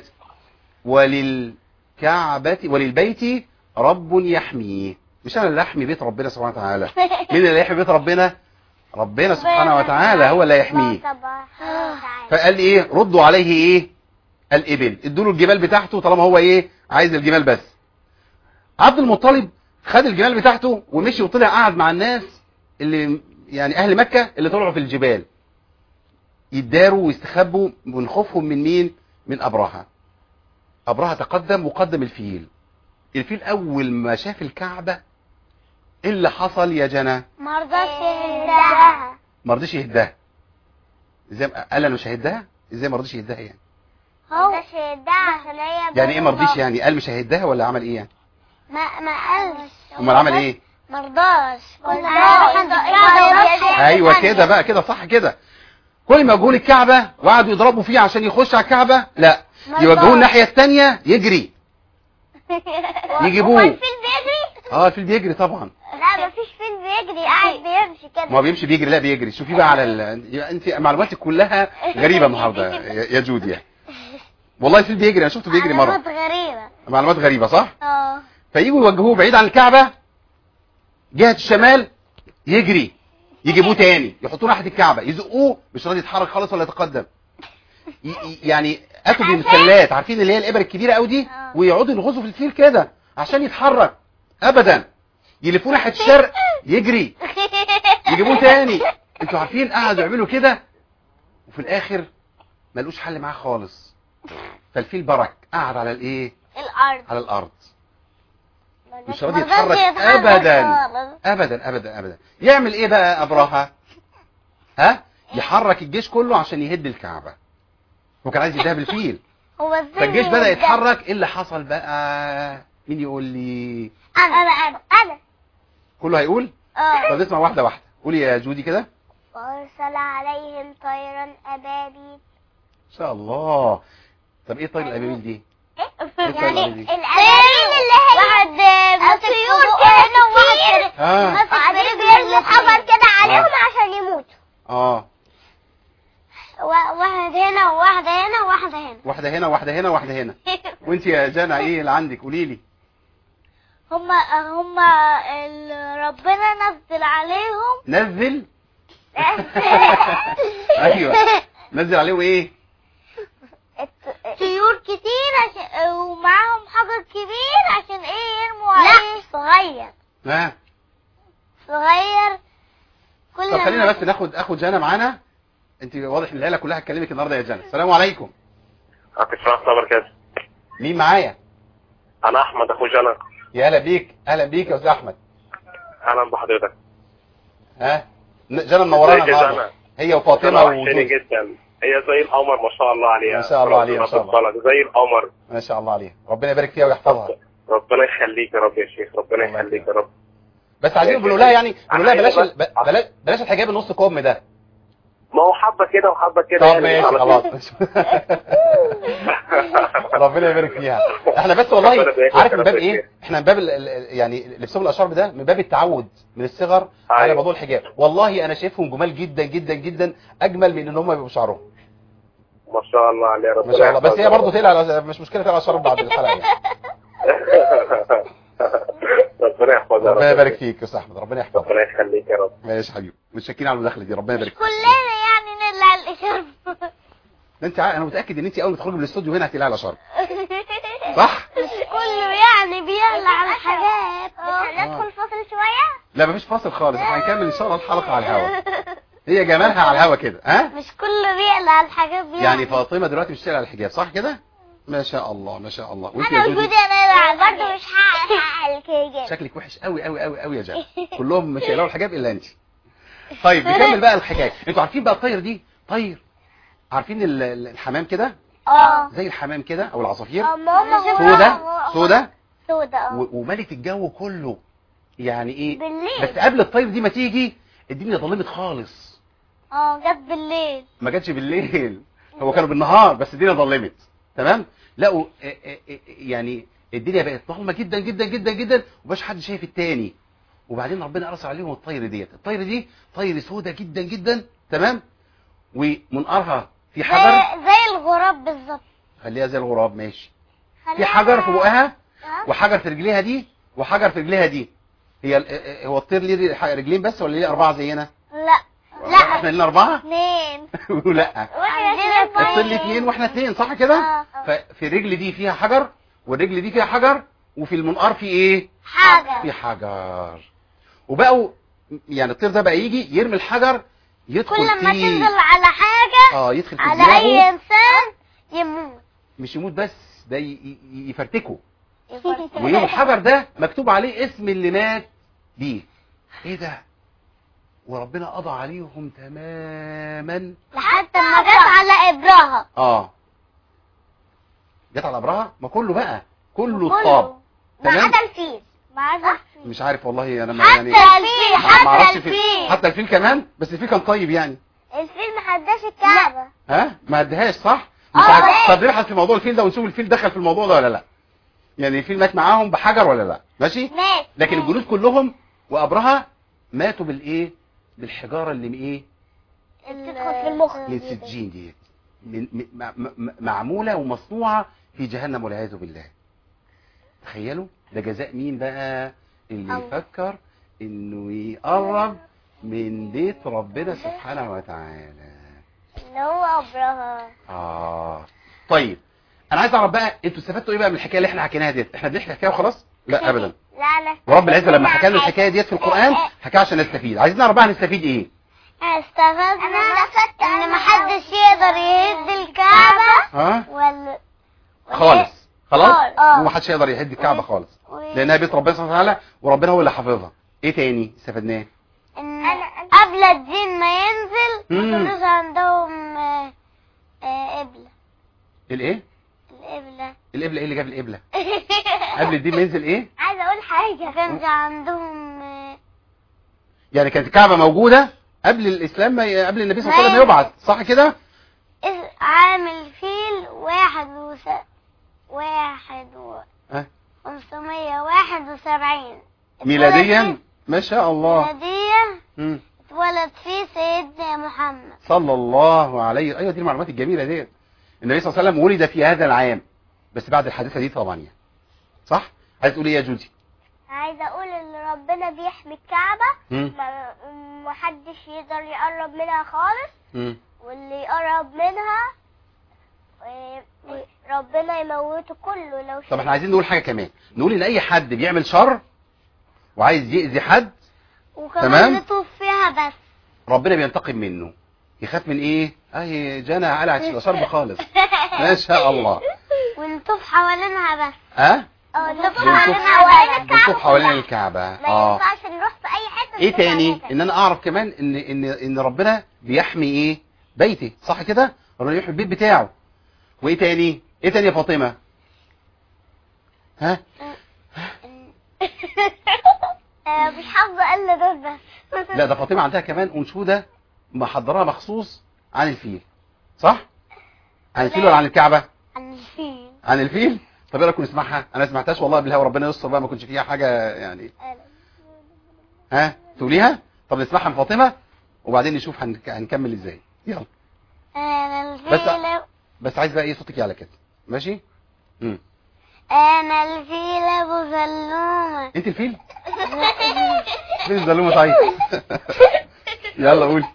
[SPEAKER 1] وللكعبة وللبيت رب يحميه مش انا اللي احمي بيت ربنا سبحانه وتعالى مين اللي يحمي بيت ربنا ربنا سبحانه وتعالى هو اللي يحميه فقال ايه ردوا عليه ايه الابل ادوا له الجمال بتاعته طالما هو ايه عايز الجمال بس عبد المطلب خد الجمال بتاعته ومشي وطلع قعد مع الناس اللي يعني اهل مكة اللي طلعوا في الجبال يداروا ويستخبوا من خوفهم من مين من ابرهة ابرهة تقدم وقدم الفيل الفيل اول ما شاف الكعبة ايه اللي حصل يا جنى
[SPEAKER 2] مرضاش يهدها
[SPEAKER 1] ما رضيش يهدها ازاي قال انا مش ههدها ازاي ما رضيش يهدها يعني
[SPEAKER 2] مرضاش يهدها عشان هي
[SPEAKER 1] يعني ايه ما رضيش يعني قال مش هيهدها ولا عمل ايه يعني
[SPEAKER 2] ما ما قالش
[SPEAKER 1] امال عمل ايه
[SPEAKER 2] مرضاش
[SPEAKER 1] ايوه كده بقى كده صح كده كل ما يجوا الكعبه وقعدوا يضربوا فيه عشان يخش على الكعبه لا يوجهوه الناحيه الثانيه يجري يجيبوه.
[SPEAKER 2] هو الفيل بيجري
[SPEAKER 1] اه الفيل بيجري طبعا
[SPEAKER 2] لا مفيش فيل بيجري قاعد بيمشي كده
[SPEAKER 1] ما هو بيمشي بيجري لا بيجري شوفي بقى على ال... يبقى انت معلوماتك كلها غريبه النهارده يا يا جودي يعني. والله الفيل بيجري انا شفته بيجري مره
[SPEAKER 2] علامات غريبة
[SPEAKER 1] معلومات غريبه صح
[SPEAKER 2] اه
[SPEAKER 1] فيجوا يوجهوه بعيد عن الكعبه جهه الشمال يجري يجيبوه تاني يحطوه ناحيه الكعبه يزقوه مش راضي يتحرك خالص ولا يتقدم ي- ي- يعني اتوا بمسلات عارفين اللي هي الابر الكبيره قوي دي
[SPEAKER 2] آه.
[SPEAKER 1] ويقعدوا ينغزوا في الفيل كده عشان يتحرك ابدا يلفوه ناحيه الشرق يجري يجيبوه تاني انتوا عارفين قعدوا يعملوا كده وفي الاخر ملوش حل معاه خالص فالفيل برك قعد على الايه
[SPEAKER 2] الارض
[SPEAKER 1] على الارض مش راضي
[SPEAKER 2] مرضاش
[SPEAKER 1] يتحرك
[SPEAKER 2] يتحرك
[SPEAKER 1] ابدا
[SPEAKER 2] خالص.
[SPEAKER 1] ابدا ابدا ابدا يعمل ايه بقى ابراهة ها يحرك الجيش كله عشان يهد الكعبة هو كان عايز يديها بالفيل
[SPEAKER 2] هو ازاي
[SPEAKER 1] فالجيش بدأ
[SPEAKER 2] يهدها؟
[SPEAKER 1] يتحرك ايه اللي حصل بقى مين يقول لي
[SPEAKER 2] انا انا انا
[SPEAKER 1] كله هيقول
[SPEAKER 2] اه
[SPEAKER 1] طب اسمع واحدة واحدة قولي يا جودي كده
[SPEAKER 2] وارسل عليهم طيرا ابابيل
[SPEAKER 1] ان شاء الله طب ايه طير الابابيل دي
[SPEAKER 2] يعني
[SPEAKER 1] الأبابيل دي؟
[SPEAKER 2] الابابيل اللي هي واحد الطيور كده وواحد
[SPEAKER 1] اه
[SPEAKER 2] وبعدين بيرموا حجر كده عليهم عشان يموتوا
[SPEAKER 1] اه
[SPEAKER 2] وا- واحد هنا وواحدة هنا وواحدة هنا
[SPEAKER 1] واحدة هنا واحدة هنا واحدة هنا وانت يا جانا ايه اللي عندك قولي لي
[SPEAKER 2] هما هما ال- ربنا نزل عليهم
[SPEAKER 1] نزل ايوه نزل عليهم ايه
[SPEAKER 2] طيور كتير عشان ومعاهم حجر كبير عشان ايه يرموا عليه صغير
[SPEAKER 1] ها
[SPEAKER 2] صغير كل
[SPEAKER 1] طب خلينا
[SPEAKER 2] ما-
[SPEAKER 1] بس ناخد اخد جانا معانا انت واضح ان العيله كلها هتكلمك النهارده يا جانا السلام عليكم
[SPEAKER 3] عليكم السلام ورحمة الله وبركاته
[SPEAKER 1] مين معايا
[SPEAKER 3] أنا أحمد أخو جنى
[SPEAKER 1] يا هلا بيك اهلا بيك يا استاذ احمد
[SPEAKER 3] أهلا بحضرتك
[SPEAKER 1] ها ن- جانا منورانا
[SPEAKER 3] ازيك يا
[SPEAKER 1] النهارده
[SPEAKER 3] جانا؟
[SPEAKER 1] هي وفاطمه
[SPEAKER 3] جنى وحشاني
[SPEAKER 1] وجوزي
[SPEAKER 3] جدا هي زي القمر ما شاء الله عليها
[SPEAKER 1] ما شاء الله عليها، ما
[SPEAKER 3] ربنا
[SPEAKER 1] شاء الله.
[SPEAKER 3] يفضلك، زي القمر
[SPEAKER 1] ما شاء الله عليها ربنا يبارك فيها ويحفظها
[SPEAKER 3] ربنا يخليك يا رب يا شيخ ربنا
[SPEAKER 1] الله
[SPEAKER 3] يخليك يا رب
[SPEAKER 1] بس عايزين نقول لها يعني نقول لها
[SPEAKER 3] أنا
[SPEAKER 1] بلاش
[SPEAKER 3] عايز
[SPEAKER 1] ال- ب- بلاش بلاش الحجاب النص كم ده
[SPEAKER 3] ما هو حبة كده وحبة كده
[SPEAKER 1] طب
[SPEAKER 3] يعني
[SPEAKER 1] ماشي
[SPEAKER 3] على
[SPEAKER 1] خلاص
[SPEAKER 3] طول.
[SPEAKER 1] ربنا يبارك فيها احنا بس والله
[SPEAKER 3] ربنا يبارك
[SPEAKER 1] عارف
[SPEAKER 3] فيك،
[SPEAKER 1] من باب
[SPEAKER 3] ربنا
[SPEAKER 1] ايه
[SPEAKER 3] يبارك
[SPEAKER 1] احنا من باب ال- ال- يعني لبسهم الاشرب ده من باب التعود من الصغر على
[SPEAKER 3] أيوة.
[SPEAKER 1] موضوع الحجاب والله انا شايفهم جمال جدا جدا جدا اجمل من ان هم يبقوا شعرهم
[SPEAKER 3] ما شاء الله عليه ربنا
[SPEAKER 1] ما شاء الله بس هي
[SPEAKER 3] يحفظها.
[SPEAKER 1] برضه تقلع مش مشكله تقلع الشرب بعد الحلقه يعني
[SPEAKER 3] ربنا يحفظها
[SPEAKER 1] ربنا يبارك فيك يا استاذ احمد ربنا يحفظك
[SPEAKER 3] ربنا يخليك يا رب
[SPEAKER 1] ماشي يا حبيبي متشكرين على المداخله دي ربنا يبارك فيك
[SPEAKER 2] كلنا يعني نقلع الاشارب
[SPEAKER 1] ده انت عا- انا متاكد ان انت اول ما تخرجي من الاستوديو هنا هتقلعي على شرب صح
[SPEAKER 2] مش كله يعني بيقلع الحاجات مش هندخل فاصل شوية
[SPEAKER 1] لا مفيش فاصل خالص احنا هنكمل ان شاء الله الحلقه على الهوا هي جمالها على الهوا كده ها
[SPEAKER 2] مش كله بيقلع الحاجات بيقلع
[SPEAKER 1] يعني فاطمه دلوقتي مش على الحجاب صح كده ما شاء الله ما شاء الله وانت
[SPEAKER 2] انا
[SPEAKER 1] يا جودي
[SPEAKER 2] وجودي انا برضه مش هقلع الكيجات
[SPEAKER 1] شكلك وحش قوي قوي قوي قوي يا جان كلهم مش هيلاقوا الحجاب الا انت طيب نكمل بقى الحكايه انتوا عارفين بقى الطير دي طير عارفين ال- ال- الحمام كده
[SPEAKER 2] اه
[SPEAKER 1] زي الحمام كده او العصافير
[SPEAKER 2] ماما
[SPEAKER 1] سودة سودة
[SPEAKER 2] سودة اه
[SPEAKER 1] و- وملك الجو كله يعني ايه
[SPEAKER 2] بالليل
[SPEAKER 1] بس قبل الطير دي ما تيجي الدنيا ظلمت خالص
[SPEAKER 2] اه جت بالليل
[SPEAKER 1] ما جاتش بالليل هو كانوا بالنهار بس الدنيا ظلمت تمام لقوا آه، آه، آه، يعني الدنيا بقت ضلمه جدا جدا جدا جدا ومبقاش حد شايف التاني وبعدين ربنا ارسل عليهم الطير ديت الطير دي طير سودة جدا جدا تمام ومنقارها في حجر
[SPEAKER 2] زي, زي الغراب بالظبط
[SPEAKER 1] خليها زي الغراب ماشي في
[SPEAKER 2] خليها-
[SPEAKER 1] حجر في بقها
[SPEAKER 2] اه.
[SPEAKER 1] وحجر في رجليها دي وحجر في رجليها دي هي ال- آه، آه، هو الطير ليه رجلين بس ولا ليه اربعه زينا
[SPEAKER 2] لا
[SPEAKER 1] احنا
[SPEAKER 2] لا
[SPEAKER 1] لنا اربعه
[SPEAKER 2] اثنين
[SPEAKER 1] لا
[SPEAKER 2] واحنا
[SPEAKER 1] الطير ليه اثنين واحنا اثنين صح كده
[SPEAKER 2] اه.
[SPEAKER 1] ففي الرجل دي فيها حجر والرجل دي فيها حجر وفي المنقار في ايه
[SPEAKER 2] حاجة
[SPEAKER 1] في حجر وبقوا يعني الطير ده بقى يجي يرمي الحجر يدخل
[SPEAKER 2] كل ما
[SPEAKER 1] فيه
[SPEAKER 2] تنزل على حاجة
[SPEAKER 1] اه يدخل في
[SPEAKER 2] على اي
[SPEAKER 1] دماغه
[SPEAKER 2] انسان يموت
[SPEAKER 1] مش يموت بس ده ي- ي- يفرتكه ويوم الحجر ده مكتوب عليه اسم اللي مات بيه ايه ده وربنا قضى عليهم تماما
[SPEAKER 2] لحتى ما جت على ابرها
[SPEAKER 1] اه جت على ابرهه ما كله بقى كله
[SPEAKER 2] كله.
[SPEAKER 1] طاب
[SPEAKER 2] ما
[SPEAKER 1] تمام
[SPEAKER 2] عدا الفيل ما عدا الفيل
[SPEAKER 1] مش عارف والله انا ما
[SPEAKER 2] حتى
[SPEAKER 1] يعني
[SPEAKER 2] الفيل
[SPEAKER 1] ما ما اعرفش
[SPEAKER 2] حتى
[SPEAKER 1] الفيل
[SPEAKER 2] الفيل
[SPEAKER 1] حتى الفيل كمان بس الفيل كان طيب يعني
[SPEAKER 2] الفيل ما حداش الكعبة
[SPEAKER 1] ها ما ادهاش صح مش
[SPEAKER 2] آه.
[SPEAKER 1] عارف طب نبحث في موضوع الفيل ده ونشوف الفيل دخل في الموضوع ده ولا لا يعني الفيل مات معاهم بحجر ولا لا ماشي
[SPEAKER 2] مات
[SPEAKER 1] لكن الجنود كلهم وابرهه ماتوا بالايه بالحجاره اللي من ايه
[SPEAKER 2] بتدخل في المخ
[SPEAKER 1] من سجين دي من م- م- م- معموله ومصنوعه في جهنم والعياذ بالله تخيلوا ده جزاء مين بقى اللي
[SPEAKER 2] الله.
[SPEAKER 1] يفكر انه يقرب من بيت ربنا سبحانه وتعالى
[SPEAKER 2] اللي هو ابرها
[SPEAKER 1] اه طيب انا عايز اعرف بقى انتوا استفدتوا ايه بقى من الحكايه اللي احنا حكيناها ديت احنا بنحكي حكايه وخلاص لا ابدا
[SPEAKER 2] لا لا
[SPEAKER 1] ورب العزه لما حكى لنا الحكايه ديت في القران حكاها عشان نستفيد عايزين نعرف بقى هنستفيد ايه
[SPEAKER 2] استفدنا انا استفدت ان محدش يقدر يهد الكعبة
[SPEAKER 1] ها
[SPEAKER 2] ولا
[SPEAKER 1] خالص خلاص
[SPEAKER 2] آه.
[SPEAKER 1] ومحدش يقدر يهد الكعبه خالص
[SPEAKER 2] و-
[SPEAKER 1] لانها بيت ربنا سبحانه وتعالى وربنا هو اللي حافظها ايه تاني استفدناه
[SPEAKER 2] ان قبل الدين ما ينزل
[SPEAKER 1] مم.
[SPEAKER 2] ما كانوش عندهم آه، آه، قبلة
[SPEAKER 1] الايه
[SPEAKER 2] القبلة
[SPEAKER 1] القبله ايه اللي جاب القبله قبل الدين ما ينزل ايه
[SPEAKER 2] عايزة اقول حاجة ما كانش عندهم آه،
[SPEAKER 1] يعني كانت الكعبه موجوده قبل الاسلام ما ي... قبل النبي صلى الله عليه وسلم ما يبعث صح كده
[SPEAKER 2] اس- عامل فيل واحد وس... واحد و...
[SPEAKER 1] ها
[SPEAKER 2] خمسمية واحد وسبعين
[SPEAKER 1] ميلاديا ما شاء الله
[SPEAKER 2] ميلادية
[SPEAKER 1] مم.
[SPEAKER 2] اتولد فيه سيدنا محمد
[SPEAKER 1] صلى الله عليه ايوه دي المعلومات الجميله ديت النبي صلى الله عليه وسلم ولد في هذا العام بس بعد الحادثه دي طبعا يعني صح عايز تقول ايه يا جودي
[SPEAKER 2] عايزة اقول ان ربنا بيحمي الكعبة
[SPEAKER 1] مم.
[SPEAKER 2] ما محدش يقدر يقرب منها خالص
[SPEAKER 1] مم.
[SPEAKER 2] واللي يقرب منها آه، ربنا يموته كله لو
[SPEAKER 1] طب احنا عايزين نقول حاجه كمان نقول ان اي حد بيعمل شر وعايز يأذي حد
[SPEAKER 2] وكمان
[SPEAKER 1] تمام.
[SPEAKER 2] نطوف فيها بس
[SPEAKER 1] ربنا بينتقم منه يخاف من ايه اهي جانا قلعت في الشرب خالص ما شاء الله
[SPEAKER 2] ونطوف حوالينها بس
[SPEAKER 1] ها
[SPEAKER 2] اه نطوف
[SPEAKER 1] بنطوف-
[SPEAKER 2] حوالين الكعبة
[SPEAKER 1] بنطوف حوالين
[SPEAKER 2] كلها.
[SPEAKER 1] الكعبة
[SPEAKER 2] ما
[SPEAKER 1] اه
[SPEAKER 2] ينفعش نروح في اي حته
[SPEAKER 1] ايه
[SPEAKER 2] نطوف
[SPEAKER 1] تاني
[SPEAKER 2] عليها.
[SPEAKER 1] ان انا اعرف كمان ان ان ان ربنا بيحمي ايه بيتي صح كده ربنا يحمي البيت بتاعه وايه تاني ايه تاني يا فاطمه ها
[SPEAKER 2] آه، مش حافظه الا دول بس
[SPEAKER 1] لا ده فاطمه عندها كمان انشوده محضراها مخصوص عن الفيل صح عن الفيل ولا عن الكعبه
[SPEAKER 2] عن الفيل
[SPEAKER 1] عن الفيل طب ايه رايكم نسمعها انا ما سمعتهاش والله بالله وربنا يستر بقى ما كنتش فيها حاجه يعني ها تقوليها طب نسمعها من فاطمه وبعدين نشوف هنك- هنكمل ازاي يلا
[SPEAKER 2] انا
[SPEAKER 1] بس-
[SPEAKER 2] الفيل
[SPEAKER 1] بس عايز بقى ايه صوتك يعلى كده ماشي امم
[SPEAKER 2] انا الفيل ابو زلومه
[SPEAKER 1] انت الفيل فين الزلومه طيب يلا قولي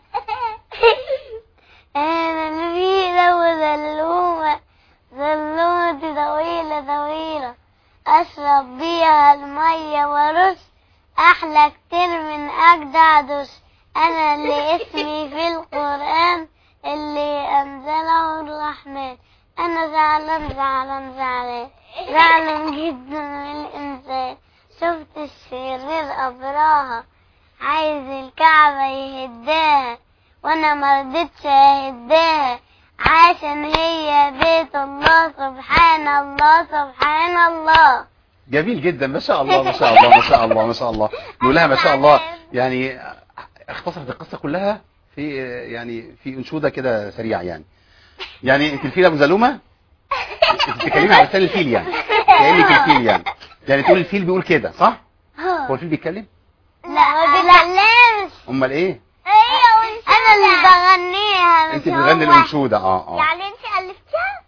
[SPEAKER 2] انا الفيل ابو زلومه زلومتي طويله طويله اشرب بيها الميه وارش احلى كتير من اجدع دش انا اللي اسمي في القران اللي انزله الرحمن انا زعلان زعلان زعلان زعلان جدا من الانسان شفت الشرير ابراها عايز الكعبة يهداها وانا مرضتش اهداها عشان هي بيت الله سبحان الله سبحان الله
[SPEAKER 1] جميل جدا ما شاء الله ما شاء الله ما شاء الله ما شاء الله نقول لها ما شاء الله يعني اختصرت القصه كلها في يعني في انشوده كده سريع يعني يعني انت الفيل ابو زلومه انت بتتكلمي على لسان الفيل يعني كانك الفيل يعني يعني تقول الفيل بيقول كده صح هو الفيل بيتكلم
[SPEAKER 2] لا ما بيتكلمش
[SPEAKER 1] امال ايه
[SPEAKER 2] انا اللي بغنيها مش
[SPEAKER 1] انت بتغني
[SPEAKER 2] هو.
[SPEAKER 1] الانشوده اه اه
[SPEAKER 2] يعني انت الفتيها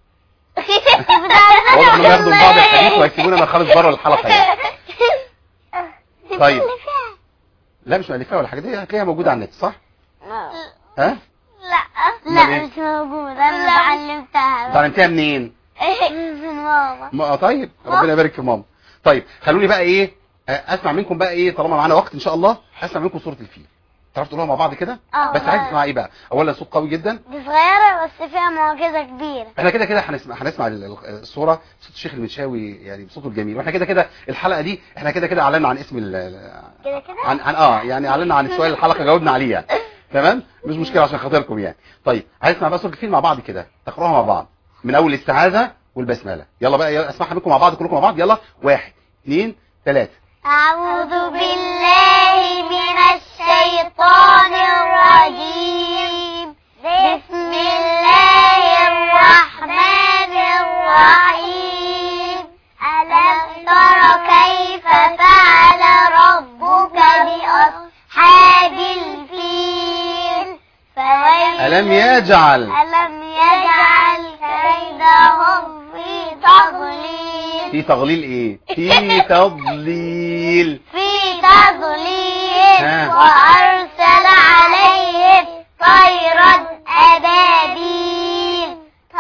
[SPEAKER 1] واضح انهم ياخدوا من بعض الحديث ويكتبونا انا خالص بره الحلقه يعني طيب. لا مش مؤلفه ولا حاجه دي هتلاقيها موجوده على النت صح ها
[SPEAKER 2] لا
[SPEAKER 1] أمال إيه؟
[SPEAKER 2] لا مش موجودة انا اتعلمتها
[SPEAKER 1] اتعلمتيها منين
[SPEAKER 2] من ماما
[SPEAKER 1] ما آه طيب ربنا يبارك في ماما طيب خلوني بقى ايه آه، اسمع منكم بقى ايه طالما معانا وقت ان شاء الله اسمع منكم سوره الفيل تعرفوا تقولوها مع بعض كده
[SPEAKER 4] اه
[SPEAKER 1] بس عايز تسمع ايه بقى اولا صوت قوي جدا
[SPEAKER 4] دي صغيرة بس فيها معجزة كبيرة
[SPEAKER 1] احنا كده كده هنسمع هنسمع ال- ال- الصوره صوت الشيخ المنشاوي يعني بصوته الجميل واحنا كده كده الحلقه دي احنا كده كده اعلنا عن اسم ال- ال-
[SPEAKER 4] كده كده
[SPEAKER 1] عن, عن اه يعني اعلنا عن سؤال الحلقه جاوبنا عليه يعني تمام مش مشكله عشان خاطركم يعني طيب عايز نسمع بقى صوت الفيل مع بعض كده تقراها مع بعض من اول الاستعاذه والبسمله يلا بقى يلا اسمعها منكم مع بعض كلكم مع بعض يلا واحد اثنين ثلاثه
[SPEAKER 4] أعوذ بالله من الشيطان الرجيم بسم الله الرحمن الرحيم ألم تر كيف فعل ربك بأصحاب الفيل فويل
[SPEAKER 1] الم يجعل
[SPEAKER 4] ألم يجعل كيدهم في تضليل
[SPEAKER 1] في تغليل ايه في تضليل
[SPEAKER 4] في تضليل
[SPEAKER 1] ها.
[SPEAKER 4] وأرسل عليهم طيرا أبابيل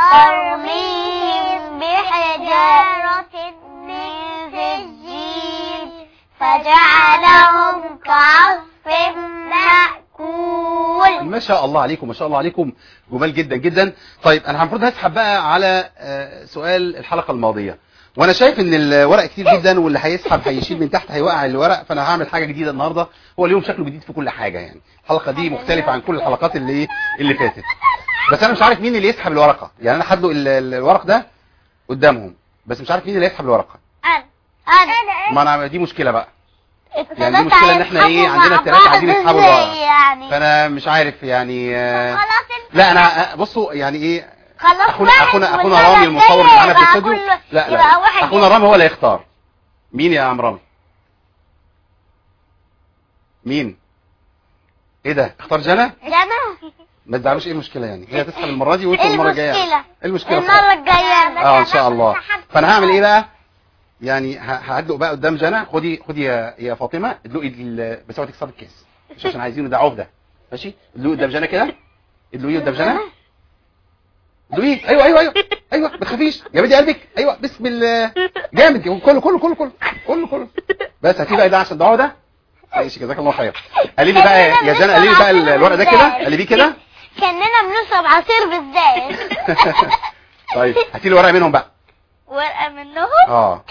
[SPEAKER 4] ترميهم بحجارة من سجيل فجعلهم كعصف مأكول
[SPEAKER 1] ما شاء الله عليكم ما شاء الله عليكم جمال جدا جدا طيب انا المفروض هسحب بقى على آه، سؤال الحلقه الماضيه وانا شايف ان الورق كتير جدا واللي هيسحب هيشيل من تحت هيوقع الورق فانا هعمل حاجه جديده النهارده هو اليوم شكله جديد في كل حاجه يعني الحلقه دي مختلفه عن كل الحلقات اللي اللي فاتت بس انا مش عارف مين اللي يسحب الورقه يعني انا هدلق ال- ال- الورق ده قدامهم بس مش عارف مين اللي يسحب الورقه
[SPEAKER 4] أنا أنا
[SPEAKER 1] ما انا دي مشكله بقى يعني دي مشكلة إن إحنا إيه، عندنا
[SPEAKER 4] مع
[SPEAKER 1] التلاتة
[SPEAKER 4] بعض
[SPEAKER 1] عايزين يسحبوا
[SPEAKER 4] إزاي
[SPEAKER 1] الورق.
[SPEAKER 4] يعني
[SPEAKER 1] فانا مش عارف يعني آه،
[SPEAKER 4] خلاص انت
[SPEAKER 1] لا انا آه، بصوا يعني ايه
[SPEAKER 4] خلاص
[SPEAKER 1] اخونا
[SPEAKER 4] واحد
[SPEAKER 1] اخونا اخونا
[SPEAKER 4] والمرة
[SPEAKER 1] رامي المصور اللي معانا في
[SPEAKER 4] الجاية
[SPEAKER 1] الاستوديو
[SPEAKER 4] يبقى كل-
[SPEAKER 1] لا
[SPEAKER 4] يبقى
[SPEAKER 1] لا
[SPEAKER 4] واحد
[SPEAKER 1] اخونا رامي هو اللي يختار مين يا عم رامي مين ايه ده اختار جنى
[SPEAKER 4] جنى
[SPEAKER 1] ما تزعلوش ايه المشكله يعني هي تسحب المره دي وانتوا
[SPEAKER 4] ايه
[SPEAKER 1] المره الجايه
[SPEAKER 4] المشكلة
[SPEAKER 1] ايه المشكله
[SPEAKER 4] المرة الجاية
[SPEAKER 1] اه ان شاء الله فانا هعمل ايه بقى يعني ه- هدلق بقى قدام جنى خدي خدي يا يا فاطمه ادلقي ال- بس اوعي تكسري الكاس مش عشان عايزينه ده عهده ماشي ادلقي قدام جنى كده ادلقيه قدام جنى ادلقيه ايوه ايوه ايوه ايوه ما تخافيش جامد قلبك ايوه بسم الله جامد كله كله كله كله كله كله بس هاتيه بقى ده عشان ده عهده ماشي جزاك الله خير قالي لي بقى يا جنى قالي لي بقى ال- الورق ده كده قالي بيه كده
[SPEAKER 4] كأننا بنشرب عصير بالزيت
[SPEAKER 1] طيب هاتي لي ورقه منهم بقى
[SPEAKER 4] ورقة منهم
[SPEAKER 1] اه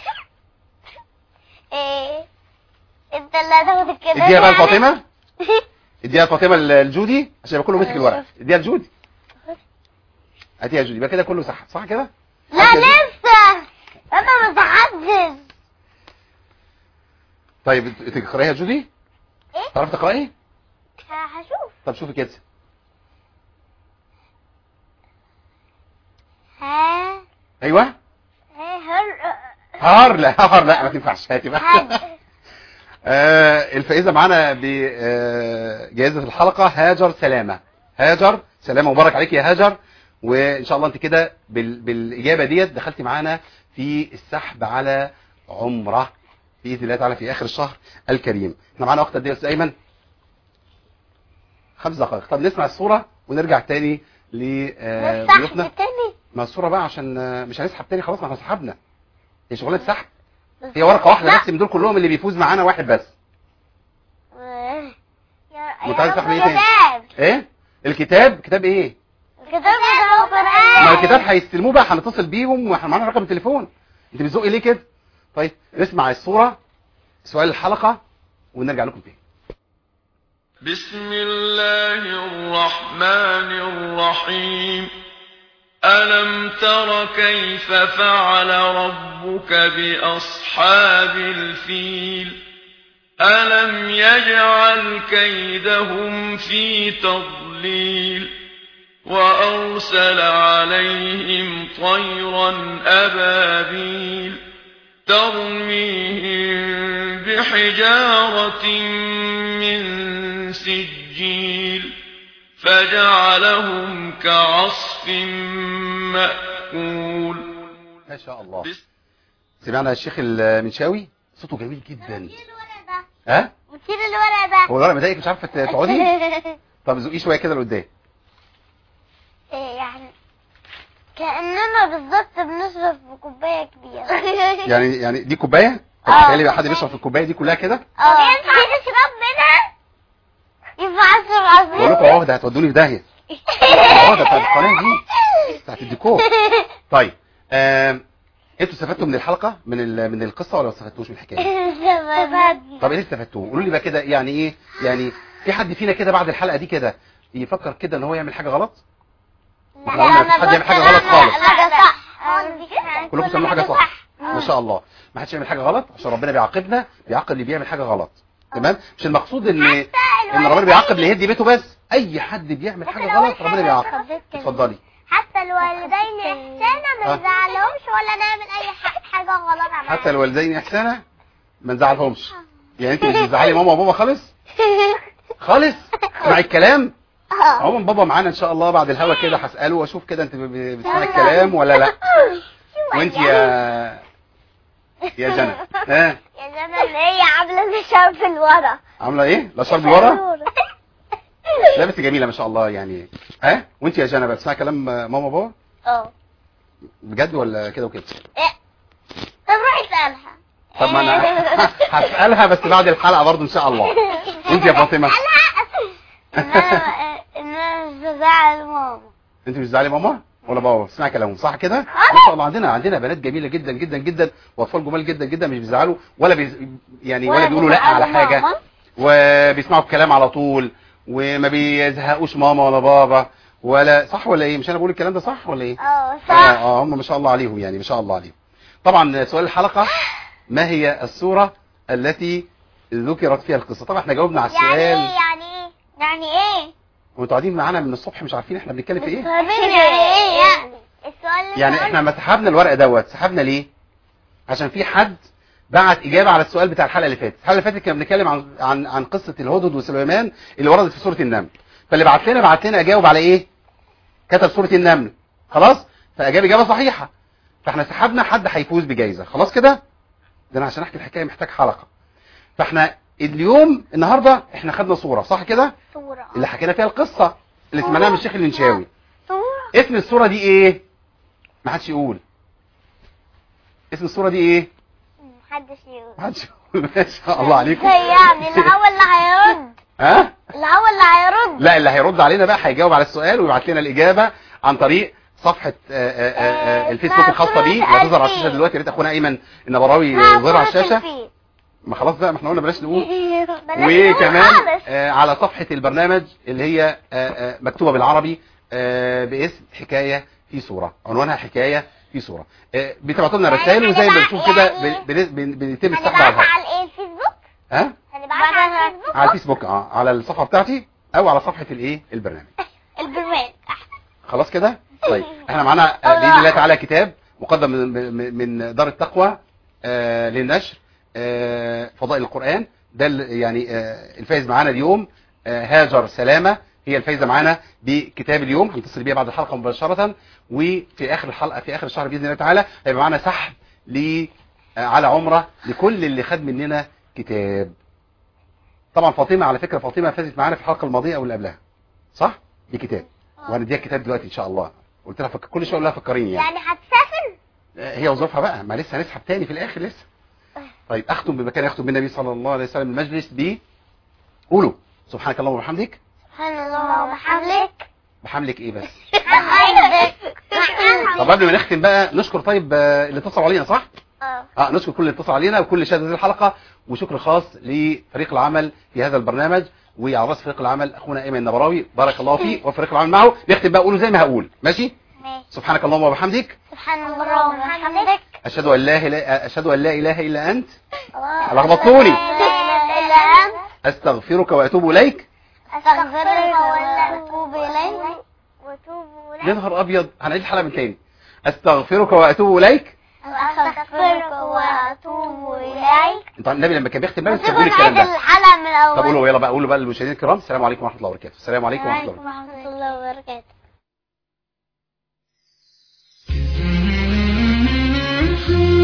[SPEAKER 4] ايه انت اللي هتاخد الكده
[SPEAKER 1] اديها بقى لفاطمه اديها لفاطمه الجودي عشان يبقى كله مسك الورق اديها لجودي هاتيها يا جودي يبقى كده كله صح صح كده
[SPEAKER 4] لا
[SPEAKER 1] هات يا جودي.
[SPEAKER 4] لسه انا ما تحدث
[SPEAKER 1] طيب انت تقرايها يا جودي
[SPEAKER 4] ايه
[SPEAKER 1] تعرف تقراي
[SPEAKER 4] هشوف
[SPEAKER 1] طب شوفي كده
[SPEAKER 4] ها
[SPEAKER 1] ايوه
[SPEAKER 4] ها هر
[SPEAKER 1] هار لا هار لا ما تنفعش هاتي بقى
[SPEAKER 4] هاج.
[SPEAKER 1] آه الفائزه معانا بجائزه الحلقه هاجر سلامه هاجر سلامه مبارك عليك يا هاجر وان شاء الله انت كده بال... بالاجابه ديت دخلتي معانا في السحب على عمره باذن الله تعالى في اخر الشهر الكريم احنا معانا وقت قد ايه يا استاذ ايمن خمس دقائق طب نسمع الصوره ونرجع تاني
[SPEAKER 4] نفتح
[SPEAKER 1] لضيوفنا
[SPEAKER 4] تاني
[SPEAKER 1] ما الصوره بقى عشان آه، مش هنسحب تاني خلاص ما احنا سحبنا هي شغلانه سحب هي ورقه واحده
[SPEAKER 4] لا.
[SPEAKER 1] بس من دول كلهم اللي بيفوز معانا واحد بس
[SPEAKER 4] يا
[SPEAKER 1] وتعالى
[SPEAKER 4] يا
[SPEAKER 1] تحمل ايه
[SPEAKER 4] رب
[SPEAKER 1] تاني؟
[SPEAKER 4] كتاب
[SPEAKER 1] ايه الكتاب كتاب ايه
[SPEAKER 4] الكتاب ده القرآن
[SPEAKER 1] ما الكتاب هيستلموه بقى هنتصل بيهم واحنا معانا رقم التليفون انت بتزقي ليه كده طيب نسمع الصوره سؤال الحلقه ونرجع لكم تاني
[SPEAKER 5] بسم الله الرحمن الرحيم ألم تر كيف فعل ربك بأصحاب الفيل ألم يجعل كيدهم في تضليل وأرسل عليهم طيرا أبابيل ترميهم بحجارة من سجيل فجعلهم كعصف مأكول
[SPEAKER 1] ما شاء الله
[SPEAKER 5] بس-
[SPEAKER 1] سمعنا الشيخ المنشاوي صوته جميل جدا
[SPEAKER 4] الورق ده
[SPEAKER 1] ها
[SPEAKER 4] وشيل الورق ده
[SPEAKER 1] هو الورق مضايقك مش عارفه تقعدي طب زقيه شويه كده لقدام
[SPEAKER 4] إيه يعني كأننا بالظبط بنشرب في كوباية كبيرة
[SPEAKER 1] يعني يعني دي كوبايه طب
[SPEAKER 4] آه.
[SPEAKER 1] تخيلي بقى حد بيشرب في الكوبايه دي كلها كده
[SPEAKER 4] اه ينفع نشرب منها؟ ينفع اشرب
[SPEAKER 1] بقول لكم
[SPEAKER 4] عصير
[SPEAKER 1] اهو ده هتودوني في داهيه اه ده بتاعت القناه دي بتاعت الديكور طيب آم، انتوا استفدتوا من الحلقه من ال- من القصه ولا ما استفدتوش من الحكايه
[SPEAKER 4] استفدت
[SPEAKER 1] طب ايه اللي استفدتوه قولوا لي بقى كده يعني ايه يعني في حد فينا كده بعد الحلقه دي كده يفكر كده ان هو يعمل حاجه غلط احنا قلنا مفيش حد يعمل حاجه غلط خالص
[SPEAKER 4] لا صح
[SPEAKER 1] كلكم تعملوا حاجه صح ما شاء الله ما حدش يعمل حاجه غلط عشان ربنا بيعاقبنا بيعاقب اللي بيعمل حاجه غلط تمام مش المقصود ان ان ربنا بيعاقب اللي يهدي بيته بس اي حد بيعمل حاجه غلط ربنا بيعاقب اتفضلي
[SPEAKER 4] حتى الوالدين احسانا
[SPEAKER 1] آه.
[SPEAKER 4] ما نزعلهمش ولا نعمل اي ح- حاجه غلط عملها
[SPEAKER 1] حتى الوالدين احسانا ما نزعلهمش يعني انت مش بتزعلي ماما وبابا خالص خالص اسمعي الكلام عموما بابا معانا ان شاء الله بعد الهوا كده هساله واشوف كده انت ب- ب- بتسمعي الكلام ولا لا وانت يا يا جنى ها
[SPEAKER 4] يا زلمه اللي هي عامله زي شرف الورا
[SPEAKER 1] عامله ايه لا شرب ورا لا بس جميله ما شاء الله يعني ها وانت يا جنى بقى بتسمعي كلام ماما وبابا
[SPEAKER 4] اه
[SPEAKER 1] بجد ولا كده وكده
[SPEAKER 4] طب روحي اسالها
[SPEAKER 1] طب ما انا هسالها بس بعد الحلقه برضو ان شاء الله انت يا فاطمه
[SPEAKER 4] انا انا مش بزعل ماما
[SPEAKER 1] انت مش بتزعلي ماما ولا بابا بتسمعي كلامهم صح كده ما شاء الله عندنا عندنا بنات جميله جدا جدا جدا واطفال جمال جدا جدا مش بيزعلوا ولا بيز... يعني ولا بيقولوا لا على حاجه وبيسمعوا الكلام على طول وما بيزهقوش ماما ولا بابا ولا صح ولا ايه مش انا بقول الكلام ده صح ولا ايه
[SPEAKER 4] اه
[SPEAKER 1] اه
[SPEAKER 4] صح
[SPEAKER 1] اه هم ما شاء الله عليهم يعني ما شاء الله عليهم طبعا سؤال الحلقه ما هي السوره التي ذكرت فيها القصه طبعا احنا جاوبنا على
[SPEAKER 4] يعني
[SPEAKER 1] السؤال
[SPEAKER 4] ايه يعني ايه يعني ايه
[SPEAKER 1] وانتوا قاعدين معانا من الصبح مش عارفين احنا بنتكلم في ايه
[SPEAKER 4] يعني ايه يعني السؤال اللي
[SPEAKER 1] يعني احنا ما سحبنا الورقه دوت سحبنا ليه عشان في حد بعت اجابه على السؤال بتاع الحلقه اللي فاتت الحلقه اللي فاتت كنا بنتكلم عن عن عن قصه الهدهد وسليمان اللي وردت في سوره النمل فاللي بعت لنا بعت لنا اجاوب على ايه كتب سوره النمل خلاص فاجاب اجابه صحيحه فاحنا سحبنا حد هيفوز بجائزه خلاص كده ده انا عشان احكي الحكايه محتاج حلقه فاحنا اليوم النهارده احنا خدنا صوره صح كده
[SPEAKER 4] صورة
[SPEAKER 1] اللي حكينا فيها القصه اللي سمعناها من الشيخ المنشاوي
[SPEAKER 4] صورة
[SPEAKER 1] اسم الصورة دي ايه ما حدش يقول اسم الصورة دي ايه
[SPEAKER 4] محدش يقول
[SPEAKER 1] ما حدش يقول ما شاء الله عليكم
[SPEAKER 4] ازاي يعني اللي هو اللي هيرد
[SPEAKER 1] ها
[SPEAKER 4] اللي هو اللي هيرد
[SPEAKER 1] لا اللي هيرد علينا بقى هيجاوب على السؤال ويبعت لنا الإجابة عن طريق صفحة آه، آه، آه، آه، الفيسبوك الخاصة بيه وهتظهر على الشاشة دلوقتي يا ريت اخونا ايمن النبراوي يظهرها على الشاشة ما خلاص بقى ما احنا قلنا بلاش نقول وكمان آه، على صفحة البرنامج اللي هي آه، آه، مكتوبة بالعربي آه، باسم حكاية في صورة عنوانها حكاية في صورة آه، بتبعتوا لنا رسائل وزي ما بنشوف كده
[SPEAKER 4] يعني-
[SPEAKER 1] بن- بن- بنتم السحب على
[SPEAKER 4] هنبعتها
[SPEAKER 1] الهواء
[SPEAKER 4] على ايه الفيسبوك
[SPEAKER 1] ها
[SPEAKER 4] هنبعتها على الفيسبوك
[SPEAKER 1] على الفيسبوك اه على الصفحة بتاعتي او على صفحة الايه البرنامج
[SPEAKER 4] البرنامج
[SPEAKER 1] خلاص كده طيب احنا معانا آه، باذن الله تعالى كتاب مقدم من- من من دار التقوى آه، للنشر آه، فضائل القرآن ده ال- يعني آه، الفايز معانا اليوم آه، هاجر سلامة هي الفايزة معانا بكتاب اليوم هنتصل بيها بعد الحلقة مباشرة وفي آخر الحلقة في آخر الشهر بإذن الله تعالى هيبقى معانا سحب ل آه، على عمرة لكل اللي خد مننا كتاب طبعا فاطمة على فكرة فاطمة فازت معانا في الحلقة الماضية أو اللي قبلها صح؟ بكتاب وهنديها الكتاب دلوقتي ان شاء الله قلت لها فك... كل شويه اقول لها فكريني يعني
[SPEAKER 4] يعني هتسافر
[SPEAKER 1] آه، هي وظيفها بقى ما لسه هنسحب تاني في الاخر لسه طيب اختم بمكان يختم بالنبي صلى الله عليه وسلم المجلس ب قولوا سبحانك اللهم وبحمدك
[SPEAKER 4] سبحان الله وبحمدك
[SPEAKER 1] بحملك ايه بس
[SPEAKER 4] بحمدك
[SPEAKER 1] طب قبل ما نختم بقى نشكر طيب آه، اللي اتصلوا علينا صح
[SPEAKER 4] اه
[SPEAKER 1] اه نشكر كل اللي اتصل علينا وكل شاهد هذه الحلقه وشكر خاص لفريق العمل في هذا البرنامج وعلى راس فريق العمل اخونا ايمن النبراوي بارك الله فيه وفريق العمل معه نختم بقى قولوا زي ما هقول ماشي
[SPEAKER 4] ماشي
[SPEAKER 1] سبحانك اللهم وبحمدك
[SPEAKER 4] سبحان الله وبحمدك
[SPEAKER 1] اشهد ان لا اله اشهد ان لا اله الا انت لخبطتوني.
[SPEAKER 4] لا اله الا انت
[SPEAKER 1] استغفرك واتوب اليك
[SPEAKER 4] استغفرك واتوب اليك واتوب
[SPEAKER 1] يا نهار ابيض هنعيد الحلقه من تاني استغفرك واتوب اليك
[SPEAKER 4] استغفرك واتوب اليك
[SPEAKER 1] انت النبي لما كان بيختم بقى
[SPEAKER 4] وسيبوا
[SPEAKER 1] بيستخدموا الكلام
[SPEAKER 4] نعيد
[SPEAKER 1] ده
[SPEAKER 4] الحلقه من الاول
[SPEAKER 1] طب قولوا يلا بقى قولوا بقى للمشاهدين الكرام السلام عليكم ورحمه الله وبركاته السلام عليكم ورحمه الله وبركاته
[SPEAKER 4] ورحمه الله وبركاته
[SPEAKER 5] Mm-hmm.